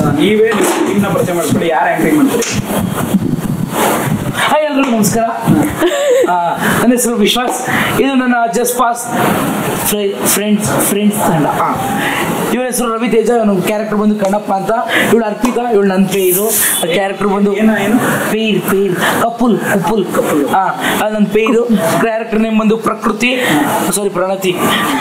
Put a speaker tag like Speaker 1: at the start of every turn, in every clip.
Speaker 1: ನೀವೇ ನಿಮ್ಮನ್ನ ಪರಿಚಯ ಮಾಡ್ಕೊಳ್ಳಿ ಯಾರು ಆಕ್ಟಿಂಗ್ ಮಾಡ್ತೀರಿ
Speaker 2: ಹಾಯ್ ಎಲ್ರಿಗೂ ನಮಸ್ಕಾರ ಆ, ನನ್ನ ಹೆಸರು ವಿಶ್ವಾಸ್ ಇದು ನನ್ನ ಜಸ್ಟ್ ಪಾಸ್ ಫ್ರೆಂಡ್ಸ್ ಫ್ರೆಂಡ್ಸ್ ತಂಡ ಇವಳ ಹೆಸರು ರವಿ ತೇಜ ಇವನು ಕ್ಯಾರೆಕ್ಟರ್ ಬಂದು ಕಣ್ಣಪ್ಪ ಅಂತ ಇವಳು ಅರ್ಪಿತಾ ಇವಳು ನನ್ನ ಪೇರು ಕ್ಯಾರೆಕ್ಟರ್ ಬಂದು
Speaker 1: ಏನು ಏನು
Speaker 2: ಪೇರ್ ಪೇರ್ ಕಪುಲ್ ಕಪುಲ್ ಕಪುಲ್ ಹಾ ಅದು ನನ್ನ ಪೇರು ಕ್ಯಾರೆಕ್ಟರ್ ನೇಮ್ ಬಂದು ಪ್ರಕೃತಿ ಸಾರಿ ಪ್ರಣತಿ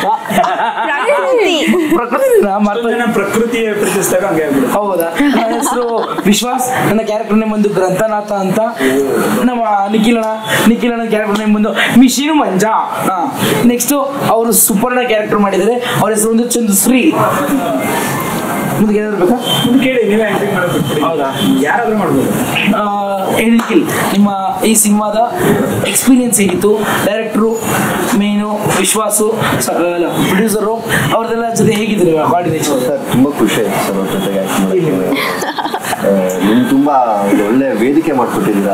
Speaker 2: ಪ್ರಕೃತಿ
Speaker 1: ಅಷ್ಟೊಂದ್ ಜನ ಪ್ರಕೃತಿ ಪ್ರೀತಿಸಿದಾಗ ಹಂಗೆ ಆಗ್ಬಿಡುತ್ತೆ
Speaker 2: ಹೌದಾ ನನ್ನ ಹೆಸರು ವಿಶ್ವಾಸ್ ನನ್ನ ಕ್ಯಾರೆಕ್ಟರ್ ನೇಮ್ ಬಂದು ಗ್ರಂಥನಾಥ ಅಂತ ನಮ್ಮ ನಿಖಿಲಣ ನಿಖಿಲಣ ಕ್ಯಾರೆಕ್ಟರ್ ನೇಮ್ ಬಂದು ಮಿಶಿನು ಮಂಜಾ ನೆಕ್ಸ್ಟ್ ಅವರು ಸುಪರ್ಣ ಕ್ಯಾರೆಕ್ಟರ್ ಮಾಡಿದ್ದಾರೆ ಅವ್ರ ಹೆಸರು ಒಂದು ಚಂದುಶ್ರೀ ಮುಂದೆ ಏನಾದ್ರು ಬೇಕಾ
Speaker 1: ಮುಂದೆ ಕೇಳಿ ನೀವೇ ಆಕ್ಟಿಂಗ್ ಮಾಡೋದು ಬಿಟ್ಬಿಡಿ
Speaker 2: ಹೌದಾ?
Speaker 1: ಯಾರಾದ್ರೂ ಮಾಡ್ಬೋದು
Speaker 2: ಆ, ಏ ನಿಖಿಲ್ ನಿಮ್ಮ ಈ ಸಿನಿಮಾದ ಎಕ್ಸ್ಪೀರಿಯನ್ಸ್ ಹೇಗಿತ್ತು ಡೈರೆಕ್ಟ್ರು ಮೇನು ವಿಶ್ವಾಸು ಪ್ರೊಡ್ಯೂಸರು ಅವ್ರದ್ದೆಲ್ಲ ಜೊತೆ ಹೇಗಿದ್ರು ಕೋಆರ್ಡಿನೇಷನ್
Speaker 3: ಸರ್ ತುಂಬಾ ಖುಷಿ ಆಯ್ತು ಸರ್ ಅವ್ರ ಜೊತೆಗೆ ಆಕ್ಟ್ ಮಾಡಕ್ಕೆ ನಿಮ್ ತುಂಬಾ ಒಂದು ಒಳ್ಳೆ ವೇದಿಕೆ ಮಾಡ್ಕೊಟ್ಟಿದ್ದೀರಾ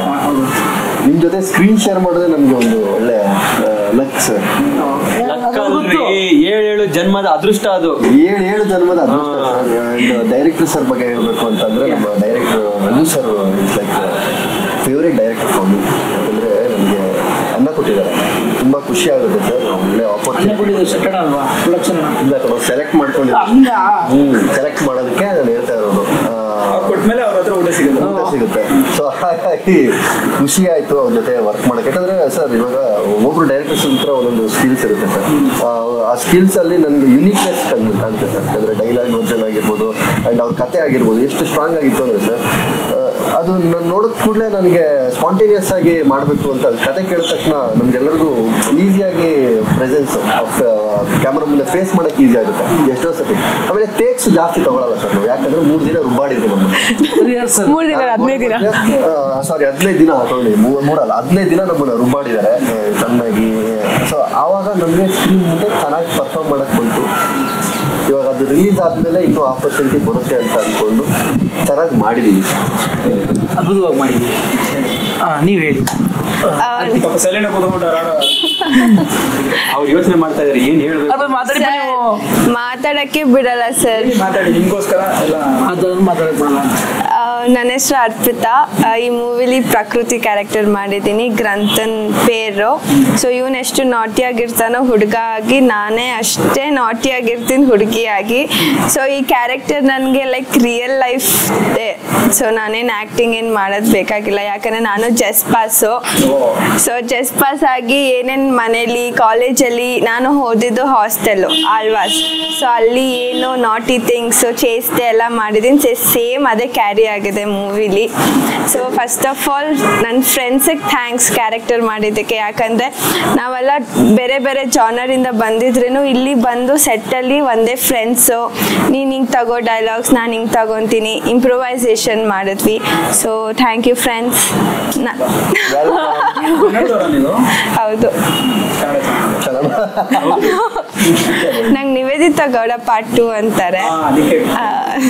Speaker 3: ನಿಮ್ ಜೊತೆ ಸ್ಕ್ರೀನ್ ಶೇರ್ ಮಾಡೋದೇ ನಮ್ಗೆ ಒಂದು ಒಳ್ಳೆ ಲಕ್ ಸರ್
Speaker 4: ಲಕ್ಕಲ್ರಿ ಏಳೇಳು ಜನ್ಮದ ಅದೃಷ್ಟ ಅದು
Speaker 3: ಏಳು ಏಳು ಜನ್ಮದ ಡೈರೆಕ್ಟರ್ ಸರ್ ಬಗ್ಗೆ ಹೇಳ್ಬೇಕು ಅಂತಂದ್ರೆ ನಮ್ಮ director Raghu sir it's like favourite director for me ಯಾಕಂದ್ರೆ ನಮಗೆ ಅನ್ನ ಕೊಟ್ಟಿದ್ದಾರೆ ತುಂಬಾ ಖುಷಿ ಆಗುತ್ತೆ ಸರ್ ಒಳ್ಳೆ ಆಪರ್ಚುನಿಟಿ
Speaker 2: ಸೆಕೆಂಡ್ ಅಲ್ವಾ ಪ್ರೊಡಕ್ಷನ್
Speaker 3: ಇಲ್ಲ ಸೆಲೆಕ್ಟ್ ಮಾಡ್ಕೊಂಡಿದ್ದೀನಿ
Speaker 2: ಹಂಗ
Speaker 3: ಹ್ಮ್ ಸೆಲೆಕ್ಟ್ ಮಾಡೋದಕ್ಕೆ ನಾನು ಹೇಳ್ತಾ ಇರೋದು ಆ,
Speaker 1: ಅವ್ರು ಕೊಟ್ಮೇಲೆ ಅವ್ರ ಹತ್ರ ಊಟ ಸಿಗುತ್ತೆ
Speaker 3: ಊಟ ಸಿಗುತ್ತೆ ಸೊ ಹಾಗಾಗಿ ಖುಷಿ ಆಯ್ತು ಅವ್ರ ಜೊತೆ ವರ್ಕ್ ಮಾಡಕ್ಕೆ ಯಾಕಂದ್ರೆ ಸರ್ ಇವಾಗ ಒಬ್ಬೊಬ್ರು ಡೈರೆಕ್ಟರ್ಸ್ ಹತ್ರ ಒಂದೊಂದು ಸ್ಕಿಲ್ಸ್ ಇರುತ್ತೆ ಸರ್ ಆ ಸ್ಕಿಲ್ಸ್ ಅಲ್ಲಿ ನನಗೆ ಯುನಿಕ್ನೆಸ್ ಕಂಡು ಕಾಣುತ್ತೆ ಸರ್ ಯಾಕಂದ್ರೆ ಡೈಲಾಗ್ ವರ್ಜನ್ ಆಗಿರ್ಬೋದು ಅಂಡ್ ಅವ್ರ ಕತೆ ಆಗಿರ್ಬೋದು ಎಷ್ಟು ಸ್ಟ್ರಾಂಗ್ ಆಗಿತ್ತು ಅಂದ್ರೆ ಸರ್ ಅದು ನಾನು ನೋಡಿದ ಕೂಡಲೇ ನನಗೆ ಸ್ಪಾಂಟೇನಿಯಸ್ ಆಗಿ ಮಾಡಬೇಕು ಅಂತ ಕತೆ ಕೇಳಿದ ತಕ್ಷಣ ನಮ್ಗೆಲ್ಲರಿಗೂ ಈಸಿಯಾಗಿ ಪ್ರೆಸೆನ್ಸ್ ಕ್ಯಾಮ್ರಾ ಮುಂದೆ ಫೇಸ್ ಮಾಡಕ್ಕೆ ಈಸಿ ಆಗುತ್ತೆ ಎಷ್ಟೋ ಸತಿ ಆಮೇಲೆ ಟೇಕ್ಸ್ ಜಾಸ್ತಿ ತಗೊಳಲ್ಲ ಸರ್ ನಾವು ಯಾಕಂದ್ರೆ ಮೂರು ದಿನ ರುಬ್ಬಾಡಿದ್ವಿ ನಮ್ಮ
Speaker 2: ರಿಹರ್ಸಲ್
Speaker 5: ಮೂರ್ ದಿನ ಹದಿನೈದು ದಿನ
Speaker 3: ಸಾರಿ ಹದಿನೈದು ದಿನ ಹಾಕೊಳ್ಳಿ ಮೂ- ಮೂರಲ್ಲ ಹದಿನೈದು ದಿನ ನಮ್ಮನ್ನ ರುಬ್ಬಾಡಿದ್ದಾರೆ ಆ, ಚೆನ್ನಾಗಿ ಸೊ ಆವಾಗ ನಮಗೆ ಸ್ಕ್ರೀನ್ ಮುಂದೆ ಚೆನ್ನಾಗಿ ಪರ್ಫಾರ್ಮ್ ಮಾಡಕ್ ಬಂತು ಇವಾಗ ಅದು ರಿಲೀಸ್ ಆದ್ಮೇಲೆ ಇನ್ನೂ ಆಪರ್ಚುನಿಟಿ ಬರುತ್ತೆ ಅಂತ ಅನ್ಕೊಂಡು ಚೆನ್ನಾಗಿ ಮಾಡಿದೀವಿ
Speaker 2: ಅದ್ಭುತವಾಗಿ ಮಾಡಿದ್ವಿ ಹಾ ನೀವ್ ಹೇಳಿ
Speaker 1: ಪಾಪ ಸೈಲೆಂಟ್ ಕೂತ್ಕೊಂಡು ಆಡೋ
Speaker 4: ಅವ್ರು ಯೋಚನೆ ಮಾಡ್ತಾ ಇದಾರೆ ಏನ್ ಹೇಳ್ಬೇಕು
Speaker 2: ಅದ್ರ ಮಾತಾಡಿ ಬನ್ನಿ ನೀವು.
Speaker 5: ಮಾತಾಡಕ್ಕೆ ಬಿಡಲ್ಲ ಸರ್
Speaker 1: ಮಾತಾಡಿ ನಿಮ್ಗೋಸ್ಕರ ಎಲ್ಲ
Speaker 2: ಅದನ್ನ ಮಾತಾಡಕ್ ಬರಲ್ಲ
Speaker 5: ನನ್ನ ಹೆಸರು ಅರ್ಪಿತಾ ಆ, ಈ ಮೂವಿಲಿ ಪ್ರಕೃತಿ ಕ್ಯಾರೆಕ್ಟರ್ ಮಾಡಿದ್ದೀನಿ ಗ್ರಂಥನ್ ಪೇರು ಸೊ ಇವನ್ ಎಷ್ಟು ನಾಟಿಯಾಗಿರ್ತಾನೋ ಹುಡುಗ ಆಗಿ ನಾನೇ ಅಷ್ಟೇ ನಾಟಿಯಾಗಿರ್ತೀನಿ ಹುಡುಗಿಯಾಗಿ ಸೊ ಈ ಕ್ಯಾರೆಕ್ಟರ್ ನನಗೆ ಲೈಕ್ ರಿಯಲ್ ಲೈಫ್ ಸೊ ನಾನೇನು ಆ್ಯಕ್ಟಿಂಗ್ ಏನು ಮಾಡೋದು ಬೇಕಾಗಿಲ್ಲ ಯಾಕಂದರೆ ನಾನು just pass so just pass ಆಗಿ ಏನೇನು ಮನೇಲಿ ಕಾಲೇಜಲ್ಲಿ ನಾನು ಓದಿದ್ದು ಹಾಸ್ಟೆಲ್ಲು ಆಳ್ವಾಸ್ ಸೊ ಅಲ್ಲಿ ಏನು ನಾಟಿ ಥಿಂಗ್ಸು ಚೇಷ್ಟೆ ಎಲ್ಲ ಮಾಡಿದ್ದೀನಿ ಸೇಮ್ ಅದೇ ಕ್ಯಾರಿ ಆಗಿದೆ ಮೂವಿಲಿ ಸೊ ಫಸ್ಟ್ ಆಫ್ ಆಲ್ ನನ್ನ ಫ್ರೆಂಡ್ಸಿಗೆ ಥ್ಯಾಂಕ್ಸ್ ಕ್ಯಾರೆಕ್ಟರ್ ಮಾಡಿದ್ದಕ್ಕೆ ಯಾಕಂದರೆ ನಾವೆಲ್ಲ ಬೇರೆ ಬೇರೆ ಜಾನರಿಂದ ಬಂದಿದ್ರೂ ಇಲ್ಲಿ ಬಂದು ಸೆಟ್ಟಲ್ಲಿ ಒಂದೇ ಫ್ರೆಂಡ್ಸು ನೀನು ಹಿಂಗೆ ತಗೋ ಡೈಲಾಗ್ಸ್ ನಾನು ಹಿಂಗೆ ತಗೊತೀನಿ ಇಂಪ್ರೂವೈಸೇಷನ್ ಮಾಡಿದ್ವಿ ಸೊ ಥ್ಯಾಂಕ್ ಯು ಫ್ರೆಂಡ್ಸ್
Speaker 1: ಕನ್ನಡದವ್ರಾ ನೀವು
Speaker 5: ಹೌದು
Speaker 1: ಕನ್ನಡ
Speaker 5: ನಂಗೆ ನಿವೇದಿತಾ ಗೌಡ ಪಾರ್ಟ್ ಟು ಅಂತಾರೆ
Speaker 1: ಹಾ, ಅದಕ್ಕೆ
Speaker 5: ಆ,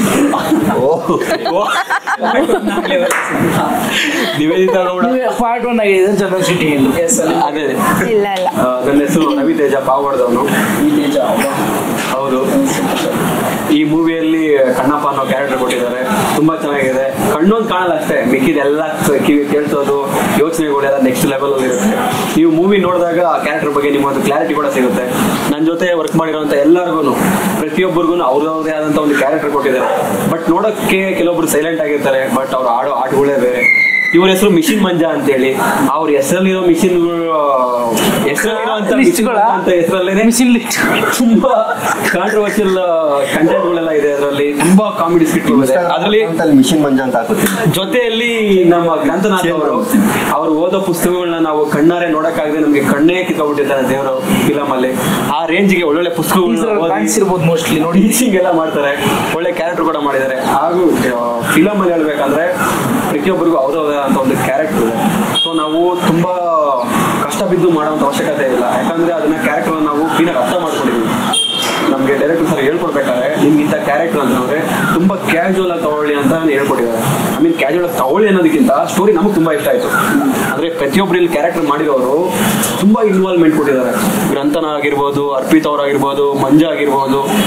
Speaker 4: ನಿವೇದಿತಾ ಗೌಡ
Speaker 2: ಪಾರ್ಟ್ ಒನ್ ಆಗಿದೆ ಜನರಲ್ ಸಿಟಿ
Speaker 1: Yes, ಅಲ್ಲಿ
Speaker 4: ಅದೇ
Speaker 5: ಇಲ್ಲ ಇಲ್ಲ
Speaker 4: ಆ, ನನ್ನ ಹೆಸರು ರವಿ ತೇಜ ಪಾವಗಡದವನು
Speaker 1: ಈ ತೇಜ ಅವ್ವ.
Speaker 4: ಹೌದು ಈ ಮೂವಿಯಲ್ಲಿ ಕಣ್ಣಪ್ಪ ಅನ್ನೋ ಕ್ಯಾರೆಕ್ಟರ್ ಕೊಟ್ಟಿದ್ದಾರೆ ತುಂಬಾ ಚೆನ್ನಾಗಿದೆ ಕಣ್ಣೊಂದು ಕಾಣಲ್ಲ ಅಷ್ಟೇ ಮಿಕ್ಕಿದೆಲ್ಲ ಕಿವಿ ಕೇಳಿಸೋದು ಯೋಚನೆಗಳೆಲ್ಲ ನೆಕ್ಸ್ಟ್ ಲೆವೆಲ್ ಅಲ್ಲಿ ಇರುತ್ತೆ ನೀವು ಮೂವಿ ನೋಡಿದಾಗ ಆ ಕ್ಯಾರೆಕ್ಟರ್ ಬಗ್ಗೆ ನಿಮ್ಮೊಂದು ಕ್ಲಾರಿಟಿ ಕೂಡ ಸಿಗುತ್ತೆ ನನ್ನ ಜೊತೆ ವರ್ಕ್ ಮಾಡಿರೋಂಥ ಎಲ್ಲರಿಗೂ ಪ್ರತಿಯೊಬ್ಬರಿಗೂ ಅವ್ರವ್ರದೇ ಆದಂಥ ಒಂದು ಕ್ಯಾರೆಕ್ಟರ್ ಕೊಟ್ಟಿದ್ದಾರೆ ಬಟ್ ನೋಡೋಕ್ಕೆ ಕೆಲವೊಬ್ರು ಸೈಲೆಂಟ್ ಆಗಿರ್ತಾರೆ ಬಟ್ ಅವ್ರು ಆಡೋ ಆಟಗಳೇ ಬೇರೆ ಇವ್ರ ಹೆಸರು ಮಿಷಿನ್ ಮಂಜಾ ಅಂತೇಳಿ ಅವ್ರ ಹೆಸರಲ್ಲಿರೋ ಮಿಷಿನ್ ಹೆಸರಲ್ಲಿರೋ ಅಂತ
Speaker 2: ಲಿಸ್ಟ್ಗಳ?
Speaker 4: ಅಂತ ಹೆಸರಲ್ಲೇ
Speaker 2: ಮಿಷಿನ್ ಲಿಸ್ಟ್
Speaker 4: ತುಂಬಾ ಕಾಂಟ್ರವರ್ಷಿಯಲ್ ಕಂಟೆಂಟ್ ಗಳೆಲ್ಲ ಇದೆ ಅದರಲ್ಲಿ ತುಂಬಾ ಕಾಮಿಡಿ ಸ್ಕಿಟ್ ಇದೆ ಅದರಲ್ಲಿ
Speaker 3: ಮಿಷಿನ್ ಮಂಜ ಅಂತ ಹಾಕುತ್ತೀನಿ
Speaker 4: ಜೊತೆಯಲ್ಲಿ ನಮ್ಮ ಗ್ರಂಥನಾಥ್ ಅವರು ಅವ್ರು ಓದೋ ಪುಸ್ತಕಗಳನ್ನ ನಾವು ಕಣ್ಣಾರೆ ನೋಡಕ್ಕಾಗದೆ ನಮ್ಗೆ ಕಣ್ಣೇ ಕಿತ್ಕೊಂಡ್ಬಿಟ್ಟಿರ್ತಾರೆ ದೇವರು ಫಿಲಮ್ ಅಲ್ಲಿ ಆ ರೇಂಜ್ಗೆ ಒಳ್ಳೊಳ್ಳೆ ಪುಸ್ತಕಗಳನ್ನ
Speaker 2: ಕಾಣಿಸಿರ್ಬೋದು ಮೋಸ್ಟ್ಲಿ ನೋಡಿ
Speaker 4: ಟೀಚಿಂಗ್ ಎಲ್ಲ ಮಾಡ್ತಾರೆ ಒಳ್ಳೆ ಕ್ಯಾರೆಕ್ಟರ್ ಕೂಡ ಮಾಡಿದ್ದಾರೆ ಹಾಗೂ ಫಿಲಮ್ ಅಲ್ಲಿ ಹೇಳ್ಬೇಕಂದ್ರೆ ಪ್ರತಿಯೊಬ್ಬರಿಗೂ ಅವ್ರದೇ ಅಂತ ಒಂದು ಕ್ಯಾರೆಕ್ಟರ್ ಇದೆ ಸೊ ನಾವು ತುಂಬಾ ಕಷ್ಟ ಬಿದ್ದು ಮಾಡುವಂತ ಅವಶ್ಯಕತೆ ಇಲ್ಲ ಯಾಕಂದ್ರೆ ಅದನ್ನ ಕ್ಯಾರೆಕ್ಟರ್ ನಾವು ಕ್ಲೀನಾಗಿ ಅರ್ಥ ಮಾಡ್ಕೊಂಡಿದ್ವಿ ನಮ್ಗೆ ಡೈರೆಕ್ಟರ್ ಸರ್ ಹೇಳ್ಕೊಡ್ಬೇಕಾದ್ರೆ ನಿಮ್ಗೆ ಇಂಥ ಕ್ಯಾರೆಕ್ಟರ್ ಅಂತಂದ್ರೆ ತುಂಬಾ ಕ್ಯಾಶುವಲ್ ಆಗಿ ತಗೊಳ್ಳಿ ಅಂತ ಹೇಳ್ಕೊಟ್ಟಿದ್ದಾರೆ ಐ ಮೀನ್ ಕ್ಯಾಶುವಲ್ ಆಗಿ ತಗೊಳ್ಳಿ ಅನ್ನೋದಕ್ಕಿಂತ ಸ್ಟೋರಿ ನಮಗೆ ತುಂಬಾ ಇಷ್ಟ ಆಯ್ತು ಅಂದ್ರೆ ಪ್ರತಿಯೊಬ್ಬರು ಇಲ್ಲಿ ಕ್ಯಾರೆಕ್ಟರ್ ಮಾಡಿರೋರು ತುಂಬಾ ಇನ್ವಾಲ್ವ್ಮೆಂಟ್ ಕೊಟ್ಟಿದ್ದಾರೆ ಗ್ರಂಥನ ಆಗಿರ್ಬೋದು ಅರ್ಪಿತ್ ಅವ್ರಾಗಿರ್ಬೋದು ಮಂಜ ಆಗಿರ್ಬೋದು